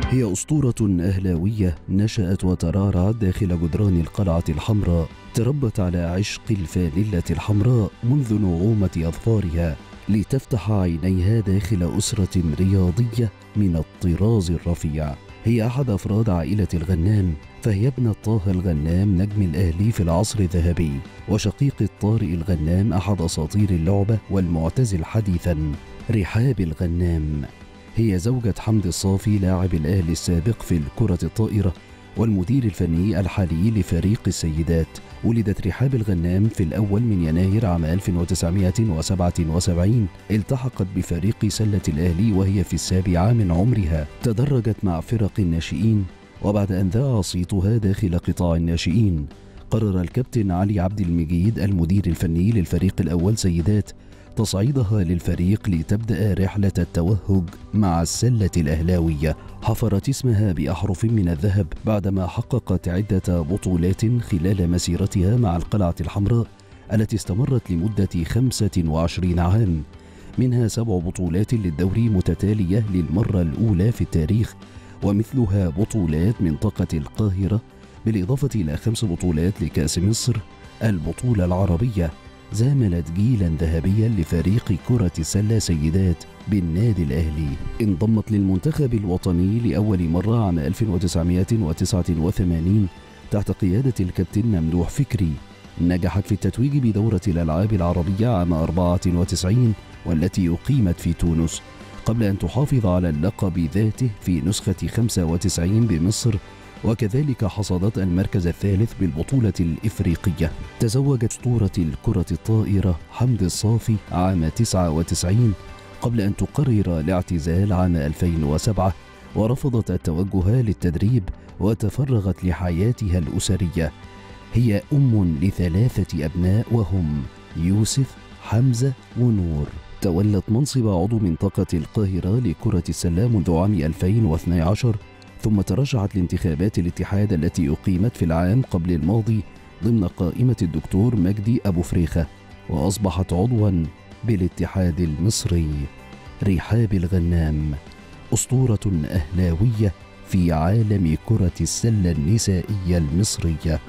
هي أسطورة أهلاوية نشأت وترعرعت داخل جدران القلعة الحمراء تربت على عشق الفانلة الحمراء منذ نعومة أظفارها لتفتح عينيها داخل أسرة رياضية من الطراز الرفيع هي أحد أفراد عائلة الغنام فهي ابنة طه الغنام نجم الأهلي في العصر الذهبي وشقيقة طارق الغنام أحد أساطير اللعبة والمعتزل حديثا رحاب الغنام هي زوجة حمد الصافي لاعب الأهلي السابق في الكرة الطائرة والمدير الفني الحالي لفريق السيدات ولدت رحاب الغنام في الأول من يناير عام 1977 التحقت بفريق سلة الأهلي وهي في السابعة من عمرها تدرجت مع فرق الناشئين وبعد أن ذاع صيتها داخل قطاع الناشئين قرر الكابتن علي عبد المجيد المدير الفني للفريق الأول سيدات تصعيدها للفريق لتبدأ رحلة التوهج مع السلة الأهلاوية حفرت اسمها بأحرف من الذهب بعدما حققت عدة بطولات خلال مسيرتها مع القلعة الحمراء التي استمرت لمدة 25 عام منها سبع بطولات للدوري متتالية للمرة الأولى في التاريخ ومثلها بطولات منطقة القاهرة بالإضافة إلى خمس بطولات لكأس مصر البطولة العربية زاملت جيلا ذهبيا لفريق كرة السلة سيدات بالنادي الأهلي انضمت للمنتخب الوطني لأول مرة عام 1989 تحت قيادة الكابتن ممدوح فكري نجحت في التتويج بدورة الألعاب العربية عام 94 والتي أقيمت في تونس قبل أن تحافظ على اللقب ذاته في نسخة 95 بمصر وكذلك حصدت المركز الثالث بالبطولة الإفريقية تزوجت أسطورة الكرة الطائرة حمد الصافي عام 99 قبل أن تقرر الاعتزال عام 2007 ورفضت التوجه للتدريب وتفرغت لحياتها الأسرية هي أم لثلاثة أبناء وهم يوسف حمزة ونور تولت منصب عضو منطقة القاهرة لكرة السلة منذ عام 2012 ثم ترشحت لانتخابات الاتحاد التي أقيمت في العام قبل الماضي ضمن قائمة الدكتور مجدي أبو فريخة وأصبحت عضوا بالاتحاد المصري رحاب الغنام أسطورة أهلاوية في عالم كرة السلة النسائية المصرية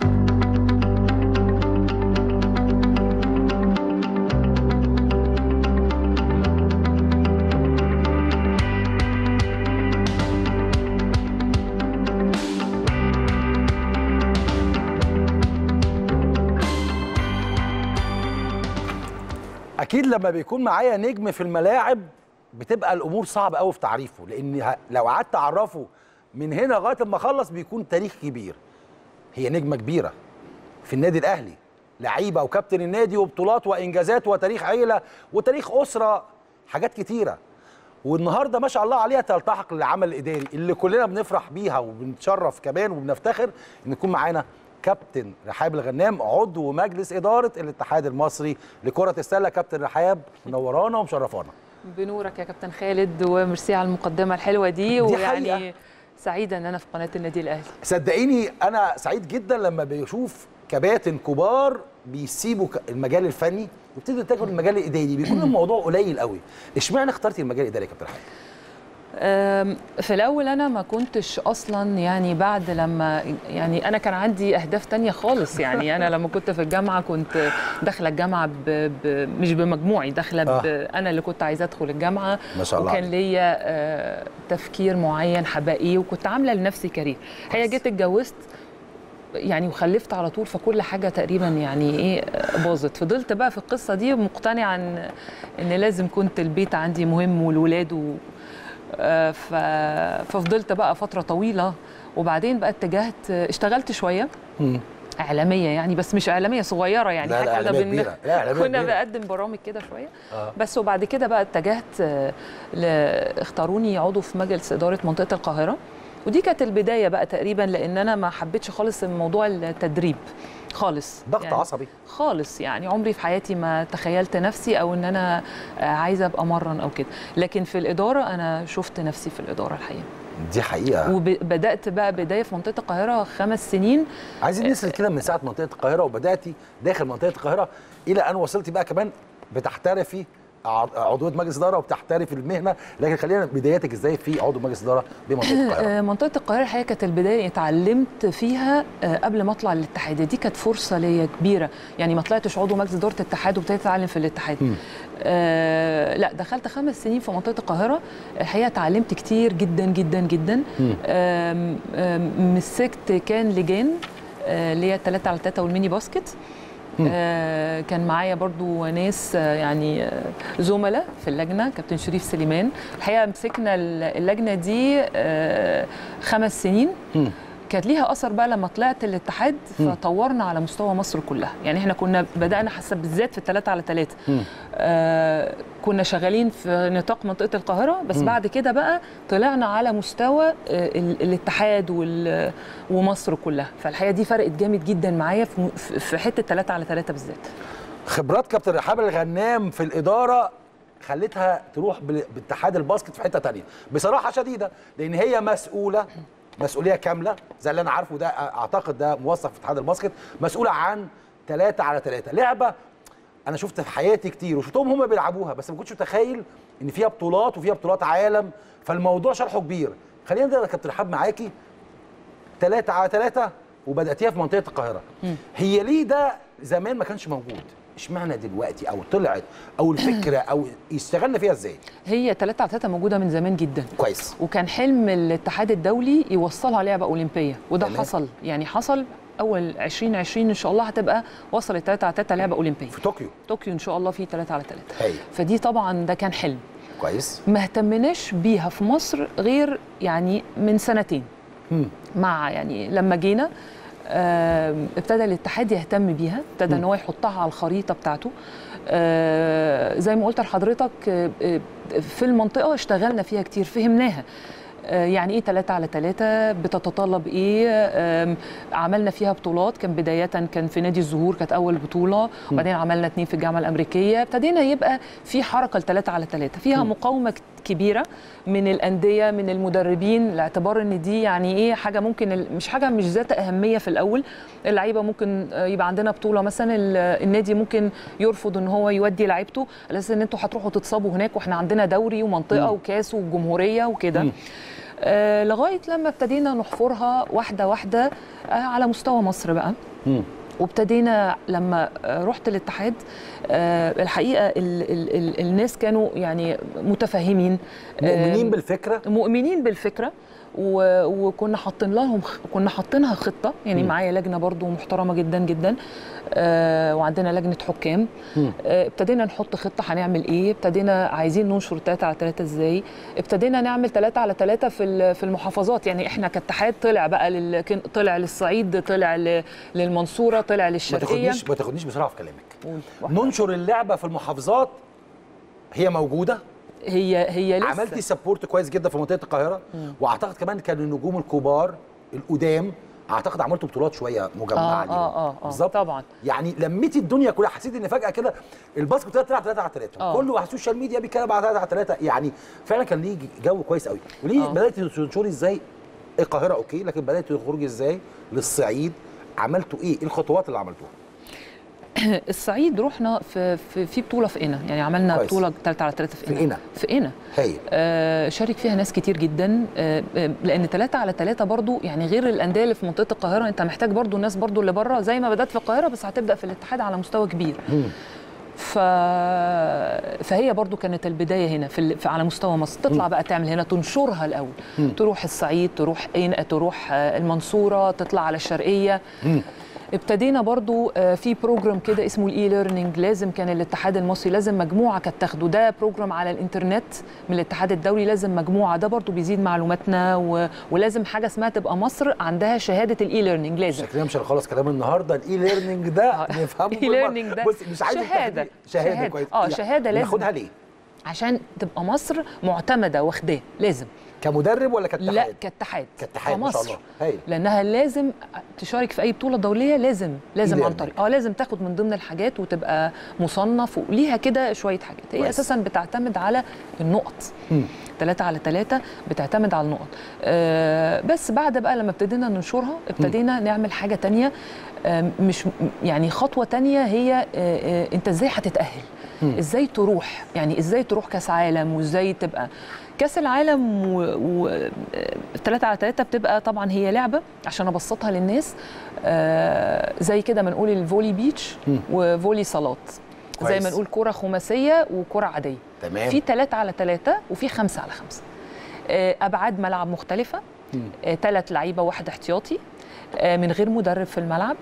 اكيد لما بيكون معايا نجم في الملاعب بتبقى الامور صعبه قوي في تعريفه لان ه- لو قعدت اعرفه من هنا لغايه ما اخلص بيكون تاريخ كبير هي نجمه كبيره في النادي الاهلي لعيبه وكابتن النادي وبطولات وانجازات وتاريخ عيله وتاريخ اسره حاجات كتيره والنهارده ما شاء الله عليها تلتحق للعمل الاداري اللي كلنا بنفرح بيها وبنتشرف كمان وبنفتخر ان يكون معانا كابتن رحاب الغنام عضو مجلس اداره الاتحاد المصري لكره السله كابتن رحاب منورانا ومشرفانا بنورك يا كابتن خالد وميرسي على المقدمه الحلوه دي, دي ويعني حقيقة. سعيده ان انا في قناه النادي الاهلي صدقيني انا سعيد جدا لما بشوف كباتن كبار بيسيبوا ك- المجال الفني ويبتدوا يتجهوا للمجال الاداري بيكون الموضوع قليل قوي اشمعنى اخترتي المجال الاداري يا كابتن رحاب أم، في الاول انا ما كنتش اصلا يعني بعد لما يعني انا كان عندي اهداف تانية خالص يعني انا لما كنت في الجامعه كنت داخله الجامعه ب... ب... مش بمجموعي داخله ب... آه. انا اللي كنت عايزه ادخل الجامعه ما شاء الله وكان عليك. ليا آه، تفكير معين حبائي وكنت عامله لنفسي كارير هي جيت اتجوزت يعني وخلفت على طول فكل حاجه تقريبا يعني ايه آه، باظت فضلت بقى في القصه دي مقتنعه ان ان لازم كنت البيت عندي مهم والولاد و آه، ف- ففضلت بقى فتره طويله وبعدين بقى اتجهت اشتغلت شويه مم. اعلاميه يعني بس مش اعلاميه صغيره يعني لا، لا، حاجه إعلامية بن- كبيرة. لا، إعلامية كنا كبيرة. بقدم برامج كده شويه آه. بس وبعد كده بقى اتجهت آه، ل... اختاروني عضو في مجلس اداره منطقه القاهره ودي كانت البدايه بقى تقريبا لان انا ما حبيتش خالص موضوع التدريب خالص ضغط يعني عصبي خالص يعني عمري في حياتي ما تخيلت نفسي او ان انا آه، عايزه ابقى مرن او كده لكن في الاداره انا شفت نفسي في الاداره الحقيقه دي حقيقه وبدات بقى بدايه في منطقه القاهره خمس سنين عايزين نسال كده من ساعه منطقه القاهره وبداتي داخل منطقه القاهره الى ان وصلتي بقى كمان بتحترفي ع- عضويه مجلس اداره وبتحترف المهنه لكن خلينا بداياتك ازاي في عضو مجلس اداره بمنطقه القاهره آه، منطقه القاهره الحقيقه كانت البدايه اتعلمت فيها آه، قبل ما اطلع الاتحاد دي كانت فرصه ليا كبيره يعني ما طلعتش عضو مجلس اداره الاتحاد وابتديت اتعلم في الاتحاد آه لا دخلت خمس سنين في منطقه القاهره الحقيقه اتعلمت كتير جدا جدا جدا آم، آم، مسكت كان لجان آه، اللي هي الثلاثة على ثلاثة والميني باسكت آه كان معايا برضو ناس آه يعني آه زملاء في اللجنه كابتن شريف سليمان الحقيقه مسكنا اللجنه دي آه خمس سنين كانت ليها اثر بقى لما طلعت الاتحاد فطورنا على مستوى مصر كلها يعني احنا كنا بدانا حسب بالذات في الثلاثة على ثلاثة آه كنا شغالين في نطاق منطقه القاهره بس بعد كده بقى طلعنا على مستوى آه ال- الاتحاد وال- ومصر كلها فالحقيقه دي فرقت جامد جدا معايا في م- في في حته 3 على 3 بالذات خبرات كابتن رحاب الغنام في الاداره خلتها تروح بال- باتحاد الباسكت في حته تانية بصراحه شديده لان هي مسؤوله مسؤوليه كامله زي اللي انا عارفه ده اعتقد ده موظف في اتحاد الباسكت مسؤوله عن ثلاثة على ثلاثة لعبه انا شفت في حياتي كتير وشفتهم هم بيلعبوها بس ما كنتش متخيل ان فيها بطولات وفيها بطولات عالم فالموضوع شرحه كبير خلينا نبدا يا كابتن رحاب معاكي ثلاثة على ثلاثة وبدأتيها في منطقة القاهرة هي ليه ده زمان ما كانش موجود اشمعنى دلوقتي او طلعت او الفكرة او اشتغلنا فيها ازاي هي 3 على 3 موجوده من زمان جدا كويس وكان حلم الاتحاد الدولي يوصلها لعبه اولمبيه وده تمام. حصل يعني حصل اول 2020 ان شاء الله هتبقى وصلت 3 على 3 لعبه اولمبيه في طوكيو طوكيو ان شاء الله في 3 على 3 هاي فدي طبعا ده كان حلم كويس ما اهتمناش بيها في مصر غير يعني من سنتين مم. مع يعني لما جينا آم، ابتدى الاتحاد يهتم بيها ابتدى ان هو يحطها على الخريطه بتاعته آه، زي ما قلت لحضرتك آه، آه، في المنطقه اشتغلنا فيها كتير فهمناها آه، يعني ايه 3 على 3 بتتطلب ايه آم، عملنا فيها بطولات كان بدايه كان في نادي الزهور كانت اول بطوله وبعدين عملنا اتنين في الجامعه الامريكيه ابتدينا يبقى في حركه ل 3 على 3 فيها مقاومه كت- كبيره من الانديه من المدربين لاعتبار ان دي يعني ايه حاجه ممكن ال- مش حاجه مش ذات اهميه في الاول اللعيبه ممكن آه، يبقى عندنا بطوله مثلا ال- النادي ممكن يرفض ان هو يودي لعيبته على اساس ان انتوا هتروحوا تتصابوا هناك واحنا عندنا دوري ومنطقه وكاس وجمهوريه وكده آه لغايه لما ابتدينا نحفرها واحده واحده آه على مستوى مصر بقى مم. وابتدينا لما آه، رحت الاتحاد آه، الحقيقه ال ال ال الناس كانوا يعني متفاهمين مؤمنين آه، بالفكرة مؤمنين بالفكره و- وكنا حاطين لهم كنا حاطينها خطه يعني مم. معايا لجنه برضو محترمه جدا جدا آه وعندنا لجنه حكام مم. آه ابتدينا نحط خطه هنعمل ايه ابتدينا عايزين ننشر 3 على 3 ازاي ابتدينا نعمل 3 على 3 في ال- في المحافظات يعني احنا كاتحاد طلع بقى لل... كان- طلع للصعيد طلع ل... للمنصوره طلع ما للشرقيه تاخدنيش ما تاخدنيش بسرعة في كلامك قول واحدة. ننشر اللعبة في المحافظات هي موجودة هي هي لسه عملتي سبورت كويس جدا في منطقة القاهرة واعتقد كمان كان النجوم الكبار القدام اعتقد عملتوا بطولات شويه مجمعه اه ليهم. اه اه, آه بالظبط طبعا يعني لميتي الدنيا كلها حسيت ان فجاه كده الباسكت ابتدت تلعب 3 على 3 آه. كله على السوشيال ميديا بيتكلم على 3 على 3 يعني فعلا كان ليه جو كويس قوي وليه آه. بدات تنشري ازاي القاهره اوكي لكن بدات تخرجي ازاي للصعيد عملتوا ايه ايه الخطوات اللي عملتوها الصعيد رحنا في في, في بطوله في قنا يعني عملنا كويس. بطوله 3 على 3 في في قنا قنا. في قنا هايل آه شارك فيها ناس كتير جدا آه آه، لان 3 على 3 برضو يعني غير الانديه اللي في منطقه القاهره انت محتاج برضو الناس برضو اللي بره زي ما بدات في القاهره بس هتبدا في الاتحاد على مستوى كبير مم. ف... فهي برضو كانت البدايه هنا في, ال... في على مستوى مصر تطلع بقى تعمل هنا تنشرها الاول تروح الصعيد تروح قنا تروح آه، المنصوره تطلع على الشرقيه ابتدينا برضو آه، في بروجرام كده اسمه الاي ليرنينج لازم كان الاتحاد المصري لازم مجموعه كانت تاخده ده بروجرام على الانترنت من الاتحاد الدولي لازم مجموعه ده برضو بيزيد معلوماتنا و... ولازم حاجه اسمها تبقى مصر عندها شهاده الاي ليرنينج لازم شكلنا مش هنخلص كلام النهارده الاي ليرنينج ده آه. نفهمه إي ليرنينج ده بص مش عايز شهادة. شهاده شهادة. كويس آه، شهادة لازم. ناخدها ليه عشان تبقى مصر معتمده واخداه لازم كمدرب ولا كاتحاد لا كاتحاد كاتحاد ما شاء كمصر. الله هايل لانها لازم تشارك في اي بطوله دوليه لازم لازم إيه عن ده؟ طريق اه لازم تاخد من ضمن الحاجات وتبقى مصنف وليها كده شويه حاجات هي كويس. اساسا بتعتمد على النقط مم. ثلاثة على ثلاثة بتعتمد على النقط آه بس بعد بقى لما ابتدينا ننشرها ابتدينا نعمل حاجة تانية آه مش يعني خطوة تانية هي آه آه انت ازاي هتتأهل ازاي تروح يعني ازاي تروح كاس عالم وازاي تبقى كاس العالم و... و... 3 على 3 بتبقى طبعا هي لعبه عشان ابسطها للناس آه زي كده ما نقول الفولي بيتش وفولي صالات زي كويس. ما نقول كره خماسيه وكره عاديه تمام في 3 على 3 وفي 5 على 5 ابعاد ملعب مختلفه ثلاث لعيبه واحد احتياطي آه، من غير مدرب في الملعب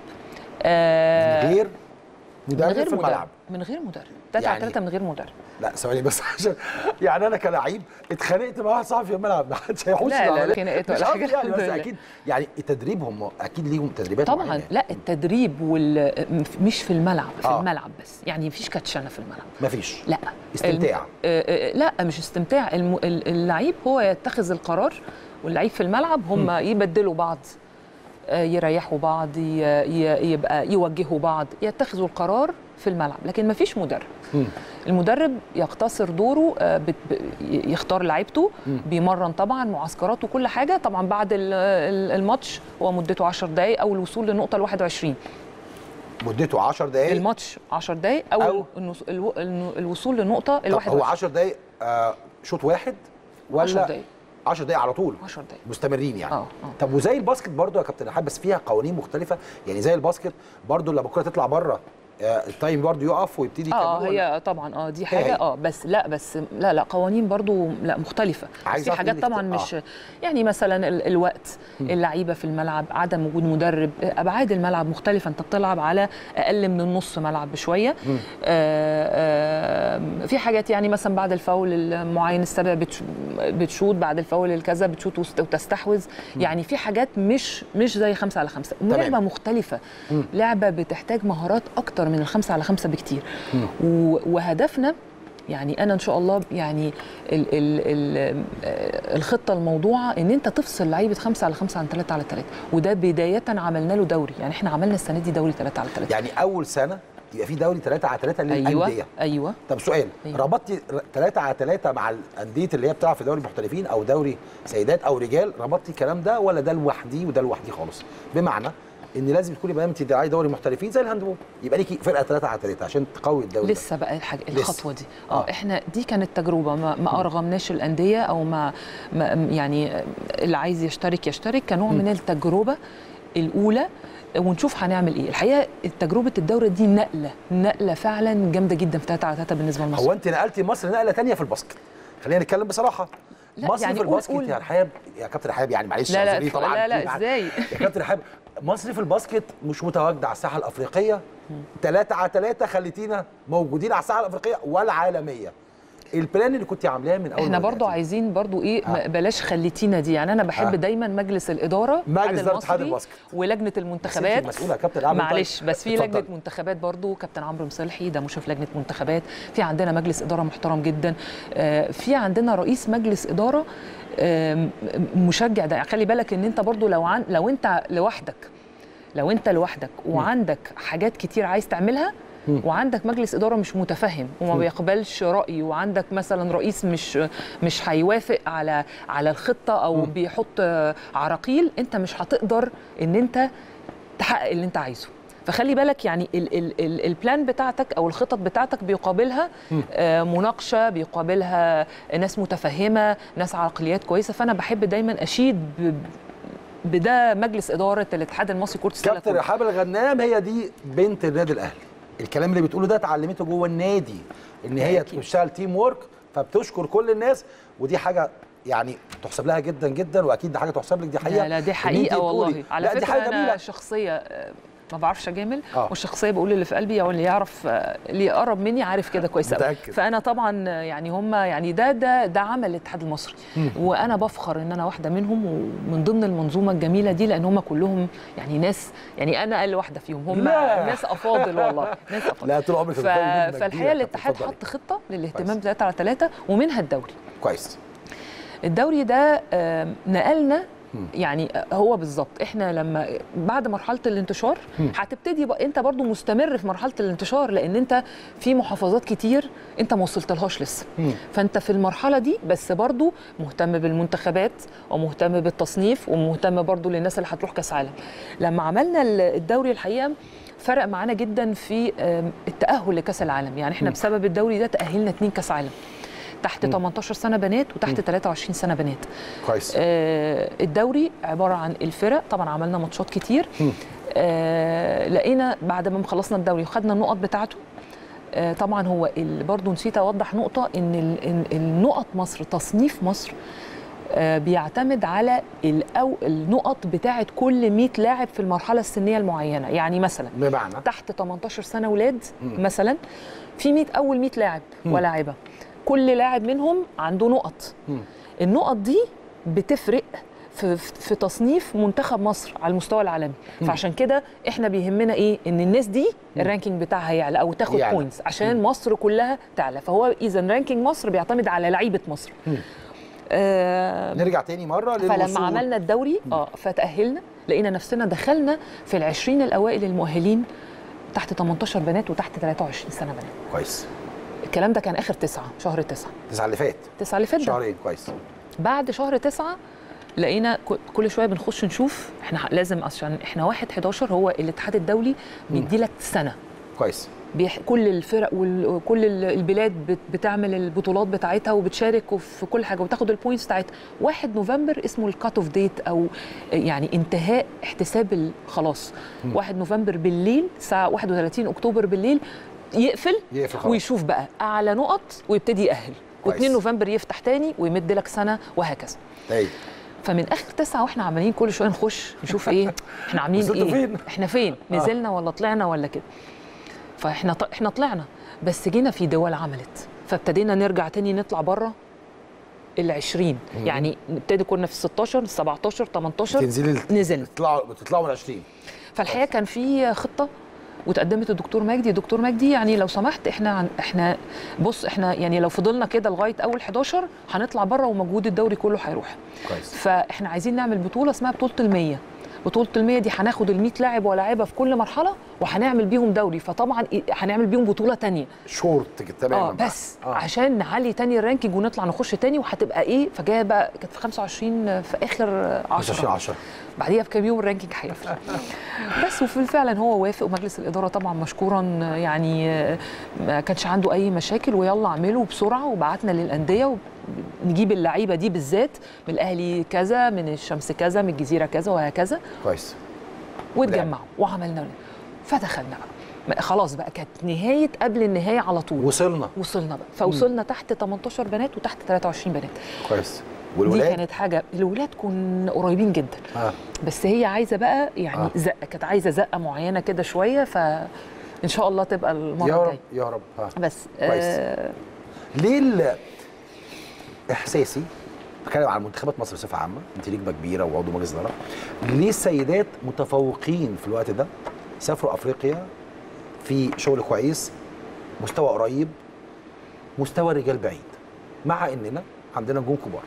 آه، من غير من مدرب غير في الملعب من غير مدرب 3 على يعني- 3 من غير مدرب لا ثواني بس عشان يعني انا كلاعب اتخانقت مع واحد صاحبي في الملعب ما حدش هيحوش لا، لا، العملية. خناقات مش ولا قصدي حاجة، يعني بس الحمد لله. اكيد يعني تدريبهم اكيد ليهم تدريبات طبعا معينة. لا التدريب وال مش في الملعب في آه. الملعب بس يعني مفيش كاتشنه في الملعب مفيش لا استمتاع. الم... آه، آه، لا مش استمتاع الم... ال- اللعيب هو يتخذ القرار واللعيب في الملعب هم يبدلوا بعض آه، يريحوا بعض ي... ي... يبقى يوجهوا بعض يتخذوا القرار في الملعب لكن مفيش مدرب مم. المدرب يقتصر دوره آه، بت... ب- ي- يختار لعيبته بيمرن طبعا معسكرات وكل حاجه طبعا بعد ال- ال- الماتش هو مدته 10 دقائق او الوصول للنقطه ال 21 مدته 10 دقائق الماتش 10 دقائق او, أو- النص- الو... النو- الوصول للنقطه ال طب هو 21 10 دقائق آه شوط واحد ولا 10 دقايق 10 دقائق على طول 10 دقايق مستمرين يعني آه، آه. طب وزي الباسكت برضو يا كابتن رحاب بس فيها قوانين مختلفه يعني زي الباسكت برضو لما الكره تطلع بره آه التايم برضو يقف ويبتدي اه يكملوا ولا- هي طبعا اه دي هي حاجه هي. اه بس لا بس لا لا قوانين برضو لا مختلفه عايز بس في أعرف حاجات منك طبعا ت- مش آه. يعني مثلا ال- الوقت اللعيبه في الملعب عدم وجود مدرب ابعاد الملعب مختلفه انت بتلعب على اقل من النص ملعب بشويه آه آه في حاجات يعني مثلا بعد الفاول المعين السابع بتش- بتشوط بعد الفاول الكذا بتشوط وست- وتستحوذ يعني في حاجات مش مش زي خمسة على خمسة لعبه مختلفه لعبه بتحتاج مهارات اكتر من الخمسة على خمسة بكتير و- وهدفنا يعني انا ان شاء الله يعني ال ال ال الخطه الموضوعه ان انت تفصل لعيبه خمسة على خمسة عن ثلاثة على ثلاثة وده بدايه عملنا له دوري يعني احنا عملنا السنه دي دوري ثلاثة على ثلاثة يعني اول سنه يبقى في دوري 3 على 3 للانديه ايوه ايوه طب سؤال أيوة. ربطتي 3 على 3 مع الانديه اللي هي بتلعب في دوري المحترفين او دوري سيدات او رجال ربطتي الكلام ده ولا ده لوحدي وده لوحدي خالص بمعنى ان لازم تكوني بقى انت داعي دوري محترفين زي الهاندبول يبقى ليكي فرقه 3 على 3 عشان تقوي الدوري ده. لسه بقى الحاجة لسه. الخطوه دي اه آه. احنا دي كانت تجربه ما, ما ارغمناش الانديه او ما, ما يعني اللي عايز يشترك يشترك كنوع من التجربه الاولى ونشوف هنعمل ايه الحقيقه تجربه الدوره دي نقله نقله فعلا جامده جدا في 3 على 3 بالنسبه لمصر هو انت نقلتي مصر نقله تانية في الباسكت خلينا نتكلم بصراحه لا، مصر يعني في قول- الباسكت قول. يا رحاب يا كابتن رحاب يعني معلش لا لا اعذريني طبعا لا لا أكيد ازاي يا كابتن رحاب مصر في الباسكت مش متواجده على الساحه الافريقيه ثلاثة على ثلاثة خليتينا موجودين على الساحه الافريقيه والعالميه البلان اللي كنت عاملاه من اول احنا ما برضو بدأتي. عايزين برضو ايه آه. ما- بلاش خليتينا دي يعني انا بحب آه. دايما مجلس الاداره مجلس الاتحاد إدارة اتحاد المصري الباسكت. ولجنه المنتخبات مسؤولة يا كابتن أعمل معلش طيب. بس في اتفضل. لجنه منتخبات برضو كابتن عمرو مصلحي ده مشرف لجنه منتخبات في عندنا مجلس اداره محترم جدا آه، في عندنا رئيس مجلس اداره آم، مشجع ده خلي بالك ان انت برضو لو عن لو انت لوحدك لو انت لوحدك وعندك حاجات كتير عايز تعملها وعندك مجلس اداره مش متفهم وما بيقبلش راي وعندك مثلا رئيس مش مش هيوافق على على الخطه او بيحط آه، عراقيل انت مش هتقدر ان انت تحقق اللي انت عايزه فخلي بالك يعني ال ال ال البلان بتاعتك او الخطط بتاعتك بيقابلها آه مناقشه بيقابلها ناس متفهمه ناس عقليات كويسه فانا بحب دايما اشيد ب- بده مجلس اداره الاتحاد المصري كره السله كابتن كله. رحاب الغنام هي دي بنت النادي الاهلي الكلام اللي بتقوله ده اتعلمته جوه النادي ان هي أكيد. بتشتغل تيم وورك فبتشكر كل الناس ودي حاجه يعني تحسب لها جدا جدا واكيد دي حاجه تحسب لك دي حقيقه لا لا دي إن أنت حقيقه والله تقولي- على لا دي فكره حاجه انا جميله شخصيه آه، ما بعرفش اجامل آه. والشخصيه بقول اللي في قلبي او اللي يعرف آه، اللي يقرب مني عارف كده كويس قوي متأكد. فانا طبعا آه، يعني هم يعني ده ده ده عمل الاتحاد المصري وانا بفخر ان انا واحده منهم ومن ضمن المنظومه الجميله دي لان هم كلهم يعني ناس يعني انا اقل واحده فيهم هم لا. ناس افاضل والله ناس افاضل لا طول عمرك ف... بتفضلي نجمة كبيرة فالحقيقه يا الاتحاد كابتن، حط خطه للاهتمام كويس. 3 على 3 ومنها الدوري كويس الدوري ده آم، نقلنا يعني هو بالظبط احنا لما بعد مرحله الانتشار هتبتدي بقى انت برضو مستمر في مرحله الانتشار لان انت في محافظات كتير انت ما وصلتلهاش لسه فانت في المرحله دي بس برضو مهتم بالمنتخبات ومهتم بالتصنيف ومهتم برضو للناس اللي هتروح كاس عالم لما عملنا ال- الدوري الحقيقه فرق معانا جدا في آم، التاهل لكاس العالم يعني احنا بسبب الدوري ده تاهلنا اتنين كاس عالم تحت 18 سنه بنات وتحت 23 سنه بنات كويس آه، الدوري عباره عن الفرق طبعا عملنا ماتشات كتير آه، لقينا بعد ما خلصنا الدوري وخدنا النقط بتاعته آه، طبعا هو ال- برضو نسيت اوضح نقطه ان ال- إن النقط مصر تصنيف مصر آه، بيعتمد على الأو النقط بتاعه كل 100 لاعب في المرحله السنيه المعينه يعني مثلا بمعنى تحت 18 سنه ولاد مثلا في 100 اول 100 لاعب ولاعبه كل لاعب منهم عنده نقط النقط دي بتفرق في, في تصنيف منتخب مصر على المستوى العالمي فعشان كده احنا بيهمنا ايه ان الناس دي الرانكينج بتاعها يعلى او تاخد يعلى. بوينتس عشان مصر كلها تعلى فهو اذا رانكينج مصر بيعتمد على لعيبه مصر آه نرجع تاني مره فلما للوصول. عملنا الدوري اه فتأهلنا لقينا نفسنا دخلنا في العشرين الأوائل المؤهلين تحت 18 بنات وتحت 23 سنة بنات كويس الكلام ده كان آخر تسعة شهر تسعة التسعه اللي فات تسعة اللي فات ده شهرين كويس بعد شهر تسعة لقينا ك- كل شويه بنخش نشوف احنا ح- لازم عشان احنا واحد 11 هو الاتحاد الدولي بيدي لك سنه كويس بيح... كل الفرق وكل البلاد بت... بتعمل البطولات بتاعتها وبتشارك في كل حاجه وتاخد البوينتس بتاعتها 1 نوفمبر اسمه الكات اوف ديت او يعني انتهاء احتساب ال- خلاص 1 نوفمبر بالليل الساعه 31 اكتوبر بالليل يقفل يقفل خلاص. ويشوف بقى اعلى نقط ويبتدي يأهل كويس. و2 نوفمبر يفتح تاني ويمد لك سنه وهكذا طيب فمن اخر تسعه واحنا عمالين كل شويه نخش نشوف ايه احنا عاملين وصلتوا ايه فين؟ احنا فين نزلنا ولا طلعنا ولا كده فاحنا ط... احنا طلعنا بس جينا في دول عملت فابتدينا نرجع تاني نطلع بره ال 20 يعني نبتدي كنا في 16 17 18 تنزلي نزلنا بتطلعوا بتطلعوا من 20 فالحقيقه كان في خطه وتقدمت الدكتور مجدي دكتور مجدي يعني لو سمحت احنا عن احنا بص احنا يعني لو فضلنا كده لغايه اول 11 هنطلع بره ومجهود الدوري كله هيروح كويس فاحنا عايزين نعمل بطوله اسمها بطوله ال100 بطوله ال100 دي هناخد ال100 لاعب ولاعيبه في كل مرحله وهنعمل بيهم دوري فطبعا إيه، هنعمل بيهم بطوله تانية شورت تماما اه بس آه. عشان نعلي تاني الرانكينج ونطلع نخش تاني وهتبقى ايه فجايه بقى كانت في 25 في اخر 10 25 10 بعديها بكام يوم الرانكينج هيقفل بس وفي فعلا هو وافق ومجلس الاداره طبعا مشكورا يعني ما كانش عنده اي مشاكل ويلا اعمله بسرعه وبعتنا للانديه نجيب اللعيبه دي بالذات من الاهلي كذا من الشمس كذا من الجزيره كذا وهكذا كويس واتجمعوا وعملنا فدخلنا بقى خلاص بقى كانت نهايه قبل النهايه على طول وصلنا وصلنا بقى فوصلنا تحت 18 بنات وتحت 23 بنات كويس دي والولاد كانت حاجه الولاد كنا قريبين جدا اه بس هي عايزه بقى يعني آه. آه. زقه كانت عايزه زقه معينه كده شويه فان شاء الله تبقى المره يا رب الجايه يا رب ها بس كويس. آه ليه ال- احساسي بتكلم عن منتخبات مصر بصفه عامه انت نجمه كبيره وعضو مجلس اداره ليه السيدات متفوقين في الوقت ده سافروا افريقيا في شغل كويس مستوى قريب مستوى الرجال بعيد مع اننا عندنا نجوم كبار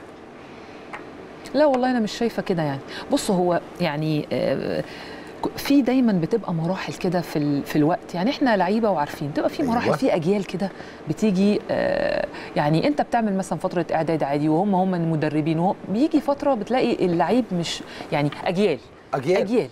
لا والله انا مش شايفه كده يعني بص هو يعني آه، ك- في دايما بتبقى مراحل كده في ال... في الوقت يعني احنا لعيبه وعارفين تبقى في مراحل أيوة. في اجيال كده بتيجي آه، يعني انت بتعمل مثلا فتره اعداد عادي وهم هم المدربين وهو بيجي فتره بتلاقي اللعيب مش يعني اجيال اجيال اجيال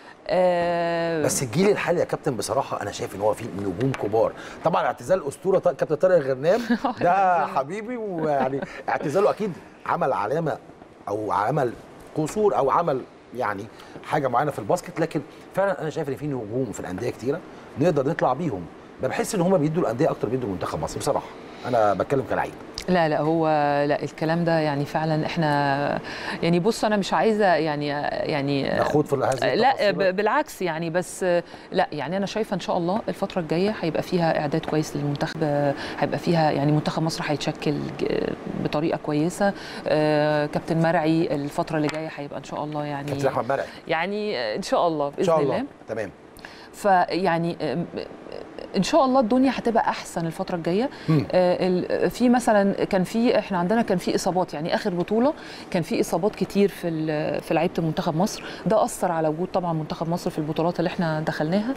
آه، بس الجيل الحالي يا كابتن بصراحه انا شايف ان هو فيه نجوم كبار طبعا اعتزال اسطوره ط- كابتن طارق الغرنام ده حبيبي ويعني اعتزاله اكيد عمل علامه او عمل قصور او عمل يعني حاجه معينه في الباسكت لكن فعلا انا شايف ان في نجوم في الانديه كتيره نقدر نطلع بيهم بحس ان هم بيدوا الانديه اكتر بيدوا منتخب مصر بصراحه انا بتكلم كلاعب لا لا هو لا الكلام ده يعني فعلا احنا يعني بص انا مش عايزه يعني يعني نخوض في هذه لا التفاصيل. ب- بالعكس يعني بس لا يعني انا شايفه ان شاء الله الفتره الجايه هيبقى فيها اعداد كويس للمنتخب هيبقى فيها يعني منتخب مصر هيتشكل ج- بطريقه كويسه آه، كابتن مرعي الفتره اللي جايه هيبقى ان شاء الله يعني كابتن احمد مرعي يعني ان شاء الله باذن ان شاء الله الله تمام فيعني أم، ان شاء الله الدنيا هتبقى احسن الفتره الجايه آه ال- في مثلا كان في احنا عندنا كان في اصابات يعني اخر بطوله كان في اصابات كتير في ال- في لعيبه منتخب مصر ده اثر على وجود طبعا منتخب مصر في البطولات اللي احنا دخلناها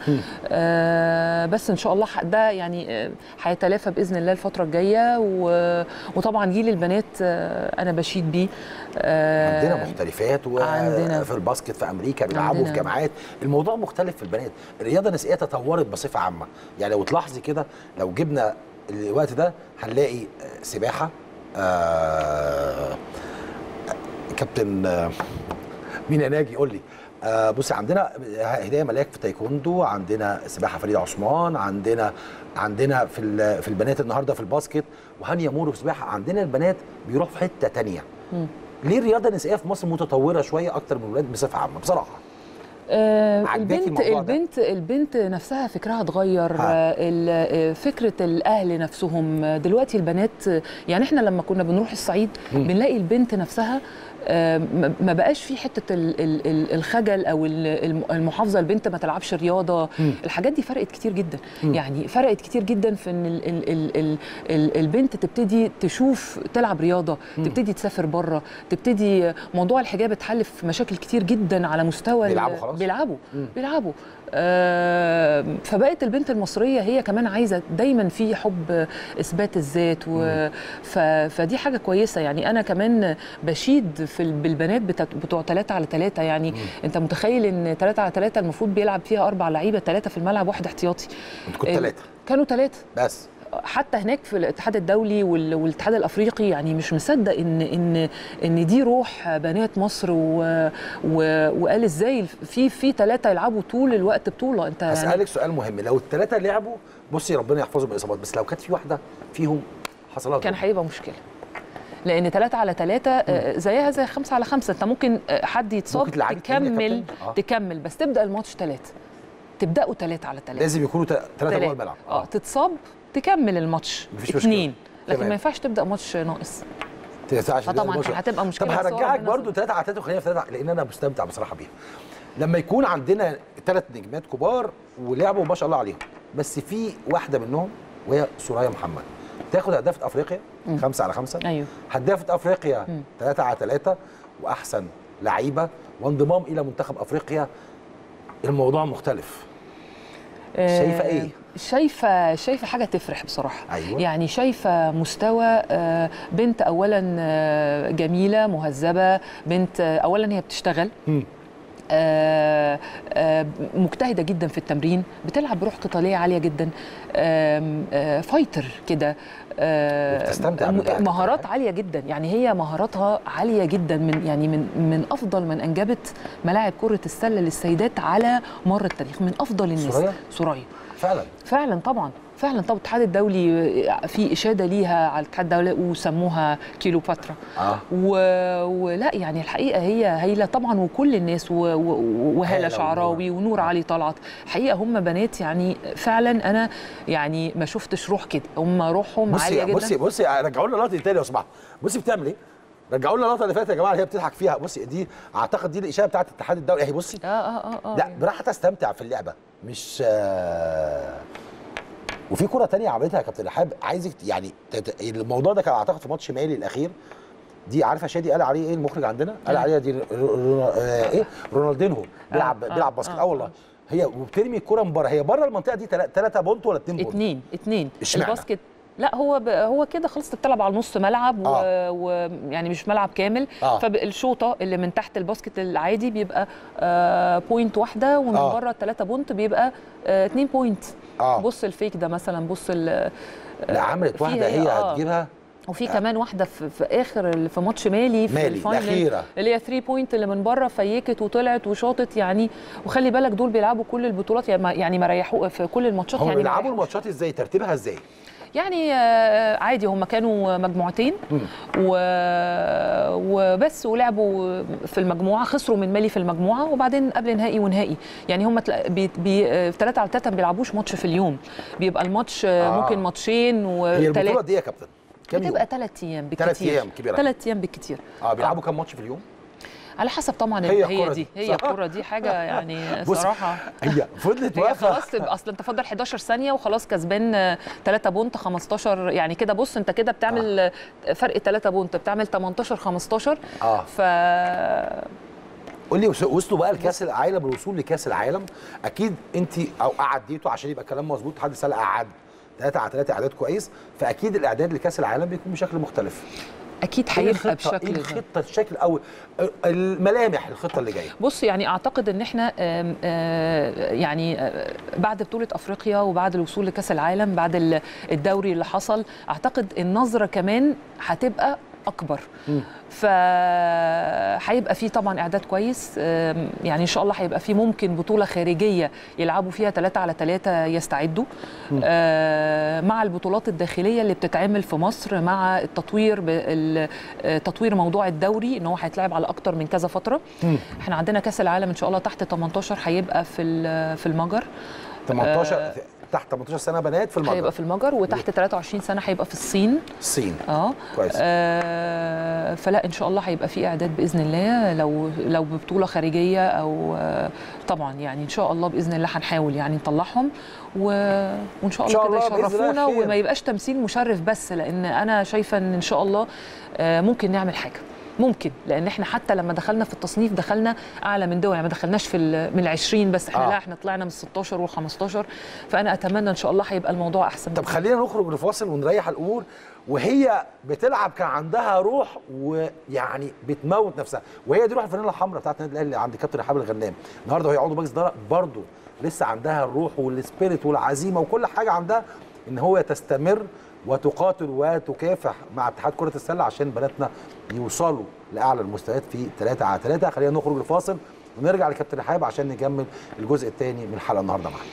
آه بس ان شاء الله ح- ده يعني آه، هيتلافى باذن الله الفتره الجايه و- وطبعا جيل البنات آه، انا بشيد بيه آه، عندنا محترفات عندنا. وفي الباسكت في امريكا بيلعبوا في عندنا. جامعات الموضوع مختلف في البنات الرياضه النسائيه تطورت بصفه عامه يعني لو تلاحظي كده لو جبنا الوقت ده هنلاقي آه، سباحه آه كابتن آه، مين يا ناجي قول لي آه بصي عندنا هدايا ملاك في تايكوندو عندنا سباحه فريده عثمان عندنا عندنا في ال- في البنات النهارده في الباسكت وهانيا مورو في سباحه عندنا البنات بيروحوا في حته تانية ليه الرياضه النسائيه في مصر متطوره شويه اكتر من الولاد بصفه عامه بصراحه آه، عجباكي البنت الموضوع ده؟ البنت البنت نفسها فكرها اتغير ها. آه، ال- آه، فكره الاهل نفسهم آه، دلوقتي البنات آه، يعني احنا لما كنا بنروح الصعيد بنلاقي البنت نفسها آه، ما ما بقاش في حته ال- ال- ال- الخجل او ال- الم- المحافظه البنت ما تلعبش رياضه الحاجات دي فرقت كتير جدا يعني فرقت كتير جدا في ان ال ال ال ال ال البنت تبتدي تشوف تلعب رياضه تبتدي تسافر بره تبتدي موضوع الحجاب اتحل في مشاكل كتير جدا على مستوى ال- بيلعبوا خلاص؟ بيلعبوا بيلعبوا آه فبقت البنت المصريه هي كمان عايزه دايما في حب اثبات الذات و ف فدي حاجه كويسه يعني انا كمان بشيد في ال- بالبنات بتا- بتوع 3 على 3 يعني انت متخيل ان 3 على 3 المفروض بيلعب فيها اربع لعيبه ثلاثه في الملعب واحد احتياطي انتوا كنتوا ال- ثلاثه كانوا ثلاثه بس حتى هناك في الاتحاد الدولي وال- والاتحاد الافريقي يعني مش مصدق ان ان ان دي روح بنات مصر و و وقال ازاي في في ثلاثه يلعبوا طول الوقت بطوله انت يعني هسالك سؤال مهم لو الثلاثه لعبوا بصي ربنا يحفظهم من الاصابات بس لو كانت في واحده فيهم حصل لها كان ظلم. هيبقى مشكله لان ثلاثة على ثلاثة زيها زي خمسة على خمسة انت ممكن آه، حد يتصاب ممكن تلعبي اتنين يا تكمل كابتن؟ آه. تكمل بس تبدا الماتش ثلاثة تبداوا ثلاثة على ثلاثة لازم يكونوا ثلاثه جوه الملعب اه تتصاب تكمل الماتش مفيش مشكلة. اثنين لكن تمام. ما ينفعش تبدا ماتش ناقص تسعة عشان فطبعاً ده هتبقى مشكلة طب بس هو هرجعك ربنا برضو يستر. 3 على 3 وخلينا في 3 لان انا مستمتع بصراحه بيها لما يكون عندنا ثلاث نجمات كبار ولعبوا ما شاء الله عليهم بس في واحده منهم وهي سوريا محمد تاخد هدافه افريقيا خمسة على خمسة ايوه هدافه افريقيا 3 على 3 واحسن لعيبه وانضمام الى منتخب افريقيا الموضوع مختلف شايفة إيه؟ آه، شايفه شايفه حاجه تفرح بصراحه أيوة. يعني شايفه مستوى آه، بنت اولا آه، جميله مهذبه بنت آه، اولا هي بتشتغل مم. آه، آه، مجتهده جدا في التمرين بتلعب بروح قتاليه عاليه جدا آم، آه، فايتر كده آه، وبتستمتع م- باللعب. مهارات عاليه جدا يعني هي مهاراتها عاليه جدا من يعني من من افضل من انجبت ملاعب كره السله للسيدات على مر التاريخ من افضل الناس سوريا؟ سوريا فعلا فعلا طبعا فعلا طبعا الاتحاد الدولي في اشاده ليها على الاتحاد الدولي وسموها كيلوباترا اه و... ولا يعني الحقيقه هي هيله طبعا وكل الناس و... و... هالة وهاله شعراوي ونور علي طلعت حقيقه هم بنات يعني فعلا انا يعني ما شفتش روح كده هم روحهم عاليه بصي جدا بصي بصي رجعوا لنا اللقطه دي تاني لو سمحت بصي بتعمل ايه رجعوا لنا اللقطه اللي فاتت يا جماعه اللي هي بتضحك فيها بصي دي اعتقد دي الاشاره بتاعت الاتحاد الدولي اهي بصي اه اه اه, آه لا براحتها استمتع في اللعبه مش آه وفي كره تانية عملتها يا كابتن رحاب عايزك يعني تت- الموضوع ده كان اعتقد في ماتش مالي الاخير دي عارفه شادي قال عليه ايه المخرج عندنا قال آه. عليها دي رو- رو- آه ايه رونالدينهو بيلعب آه، بيلعب آه، باسكت آه، اه والله هي وبترمي الكره من بره هي بره المنطقه دي 3 بونت ولا 2 بونت اتنين اتنين اشمعنى؟ الباسكت لا هو ب... هو كده خلاص بتلعب على نص ملعب آه. ويعني مش ملعب كامل آه. فالشوطه اللي من تحت الباسكت العادي بيبقى آه بوينت واحده ومن آه. بره الثلاثه بونت بيبقى آه اتنين بوينت اه بص الفيك ده مثلا بص ال... لا عملت واحده فيها هي آه. هتجيبها وفي كمان واحده في, في اخر ال- في ماتش مالي في مالي، الفاينل الأخيرة. اللي هي 3 بوينت اللي من بره فيكت وطلعت وشاطت يعني وخلي بالك دول بيلعبوا كل البطولات يعني ما- يعني ما ريحوا في كل الماتشات هم يعني ما بيلعبوا ريحوش. الماتشات ازاي ترتيبها ازاي يعني آه، عادي هم كانوا مجموعتين و... وبس ولعبوا في المجموعه خسروا من مالي في المجموعه وبعدين قبل نهائي ونهائي يعني هم تلا... بي... بي... في 3 على 3 ما بيلعبوش ماتش في اليوم بيبقى الماتش آه. آه. ممكن ماتشين هي البطوله وثلاث دي يا كابتن كام يوم بتبقى ثلاث ايام بالكتير تلات أيام كبيرة. ثلاث ايام بالكتير اه بيلعبوا كام ماتش في اليوم على حسب طبعا هي هي, الكرة دي دي، هي صح؟ الكره دي حاجه يعني بص، صراحه هي فضلت هي واقفه خلاص تبقى اصل انت فاضل 11 ثانيه وخلاص كسبان 3 بونت 15 يعني كده بص انت كده بتعمل آه. فرق 3 بونت بتعمل 18 15 اه ف قول لي وص- وصلوا بقى لكاس العالم الوصول لكاس العالم اكيد انت او قعدتوا عشان يبقى كلام مظبوط حد سال قعد 3 على 3 اعداد كويس فاكيد الاعداد لكاس العالم بيكون بشكل مختلف اكيد ايه هيبقى الخطه بشكل ايه ده. الخطه الشكل او الملامح الخطه اللي جايه بص يعني اعتقد ان احنا آم، آه، يعني آه، بعد بطوله افريقيا وبعد الوصول لكاس العالم بعد ال- الدوري اللي حصل اعتقد النظره كمان هتبقى اكبر فهيبقى في طبعا اعداد كويس آم، يعني ان شاء الله هيبقى في ممكن بطوله خارجيه يلعبوا فيها 3 على 3 يستعدوا آه، مع البطولات الداخليه اللي بتتعمل في مصر مع التطوير بال- آه، تطوير موضوع الدوري ان هو هيتلعب على اكتر من كذا فتره احنا عندنا كاس العالم ان شاء الله تحت 18 هيبقى في ال- في المجر 18 تحت 18 سنه بنات في المجر هيبقى في المجر وتحت 23 سنه هيبقى في الصين الصين اه كويس. آه فلا ان شاء الله هيبقى في اعداد باذن الله لو لو ببطوله خارجيه او آه طبعا يعني ان شاء الله باذن الله هنحاول يعني نطلعهم و... وان شاء إن الله شاء كده الله بإذن الله يشرفونا خير. وما يبقاش تمثيل مشرف بس لان انا شايفه ان ان شاء الله آه ممكن نعمل حاجه ممكن لان احنا حتى لما دخلنا في التصنيف دخلنا اعلى من دول يعني ما دخلناش في ال- من ال 20 بس احنا آه. آه. لا احنا طلعنا من 16 وال 15 فانا اتمنى ان شاء الله هيبقى الموضوع احسن طب خلينا نخرج لفاصل ونريح الامور وهي بتلعب كان عندها روح ويعني بتموت نفسها وهي دي روح الفانيلا الحمراء بتاعت النادي الاهلي عند كابتن رحاب الغنام النهارده وهي عضو مجلس اداره برضه لسه عندها الروح والسبيريت والعزيمه وكل حاجه عندها ان هو تستمر وتقاتل وتكافح مع اتحاد كره السله عشان بناتنا يوصلوا لاعلى المستويات في 3 على 3 خلينا نخرج لفاصل ونرجع لكابتن رحاب عشان نكمل الجزء الثاني من الحلقه النهارده معانا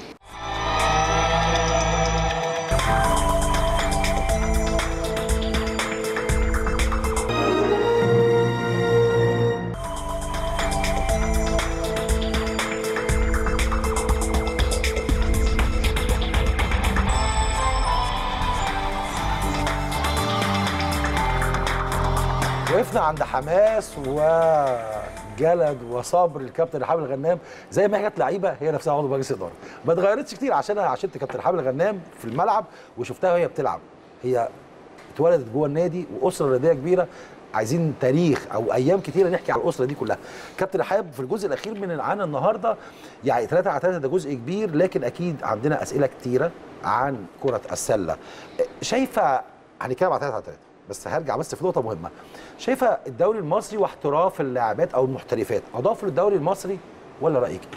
وقفنا عند حماس وجلد وصبر الكابتن رحاب الغنام زي ما هي كانت لعيبه هي نفسها عضو مجلس اداره ما اتغيرتش كتير عشان انا عشان كابتن رحاب الغنام في الملعب وشفتها وهي بتلعب هي اتولدت جوه النادي واسره رياضيه كبيره عايزين تاريخ او ايام كتيره نحكي على الاسره دي كلها كابتن رحاب في الجزء الاخير من العنا النهارده يعني 3 على 3 ده جزء كبير لكن اكيد عندنا اسئله كتيره عن كره السله شايفه هنتكلم على 3 على 3 بس هرجع بس في نقطه مهمه شايفه الدوري المصري واحتراف اللاعبات او المحترفات اضافوا للدوري المصري ولا رايك ايه؟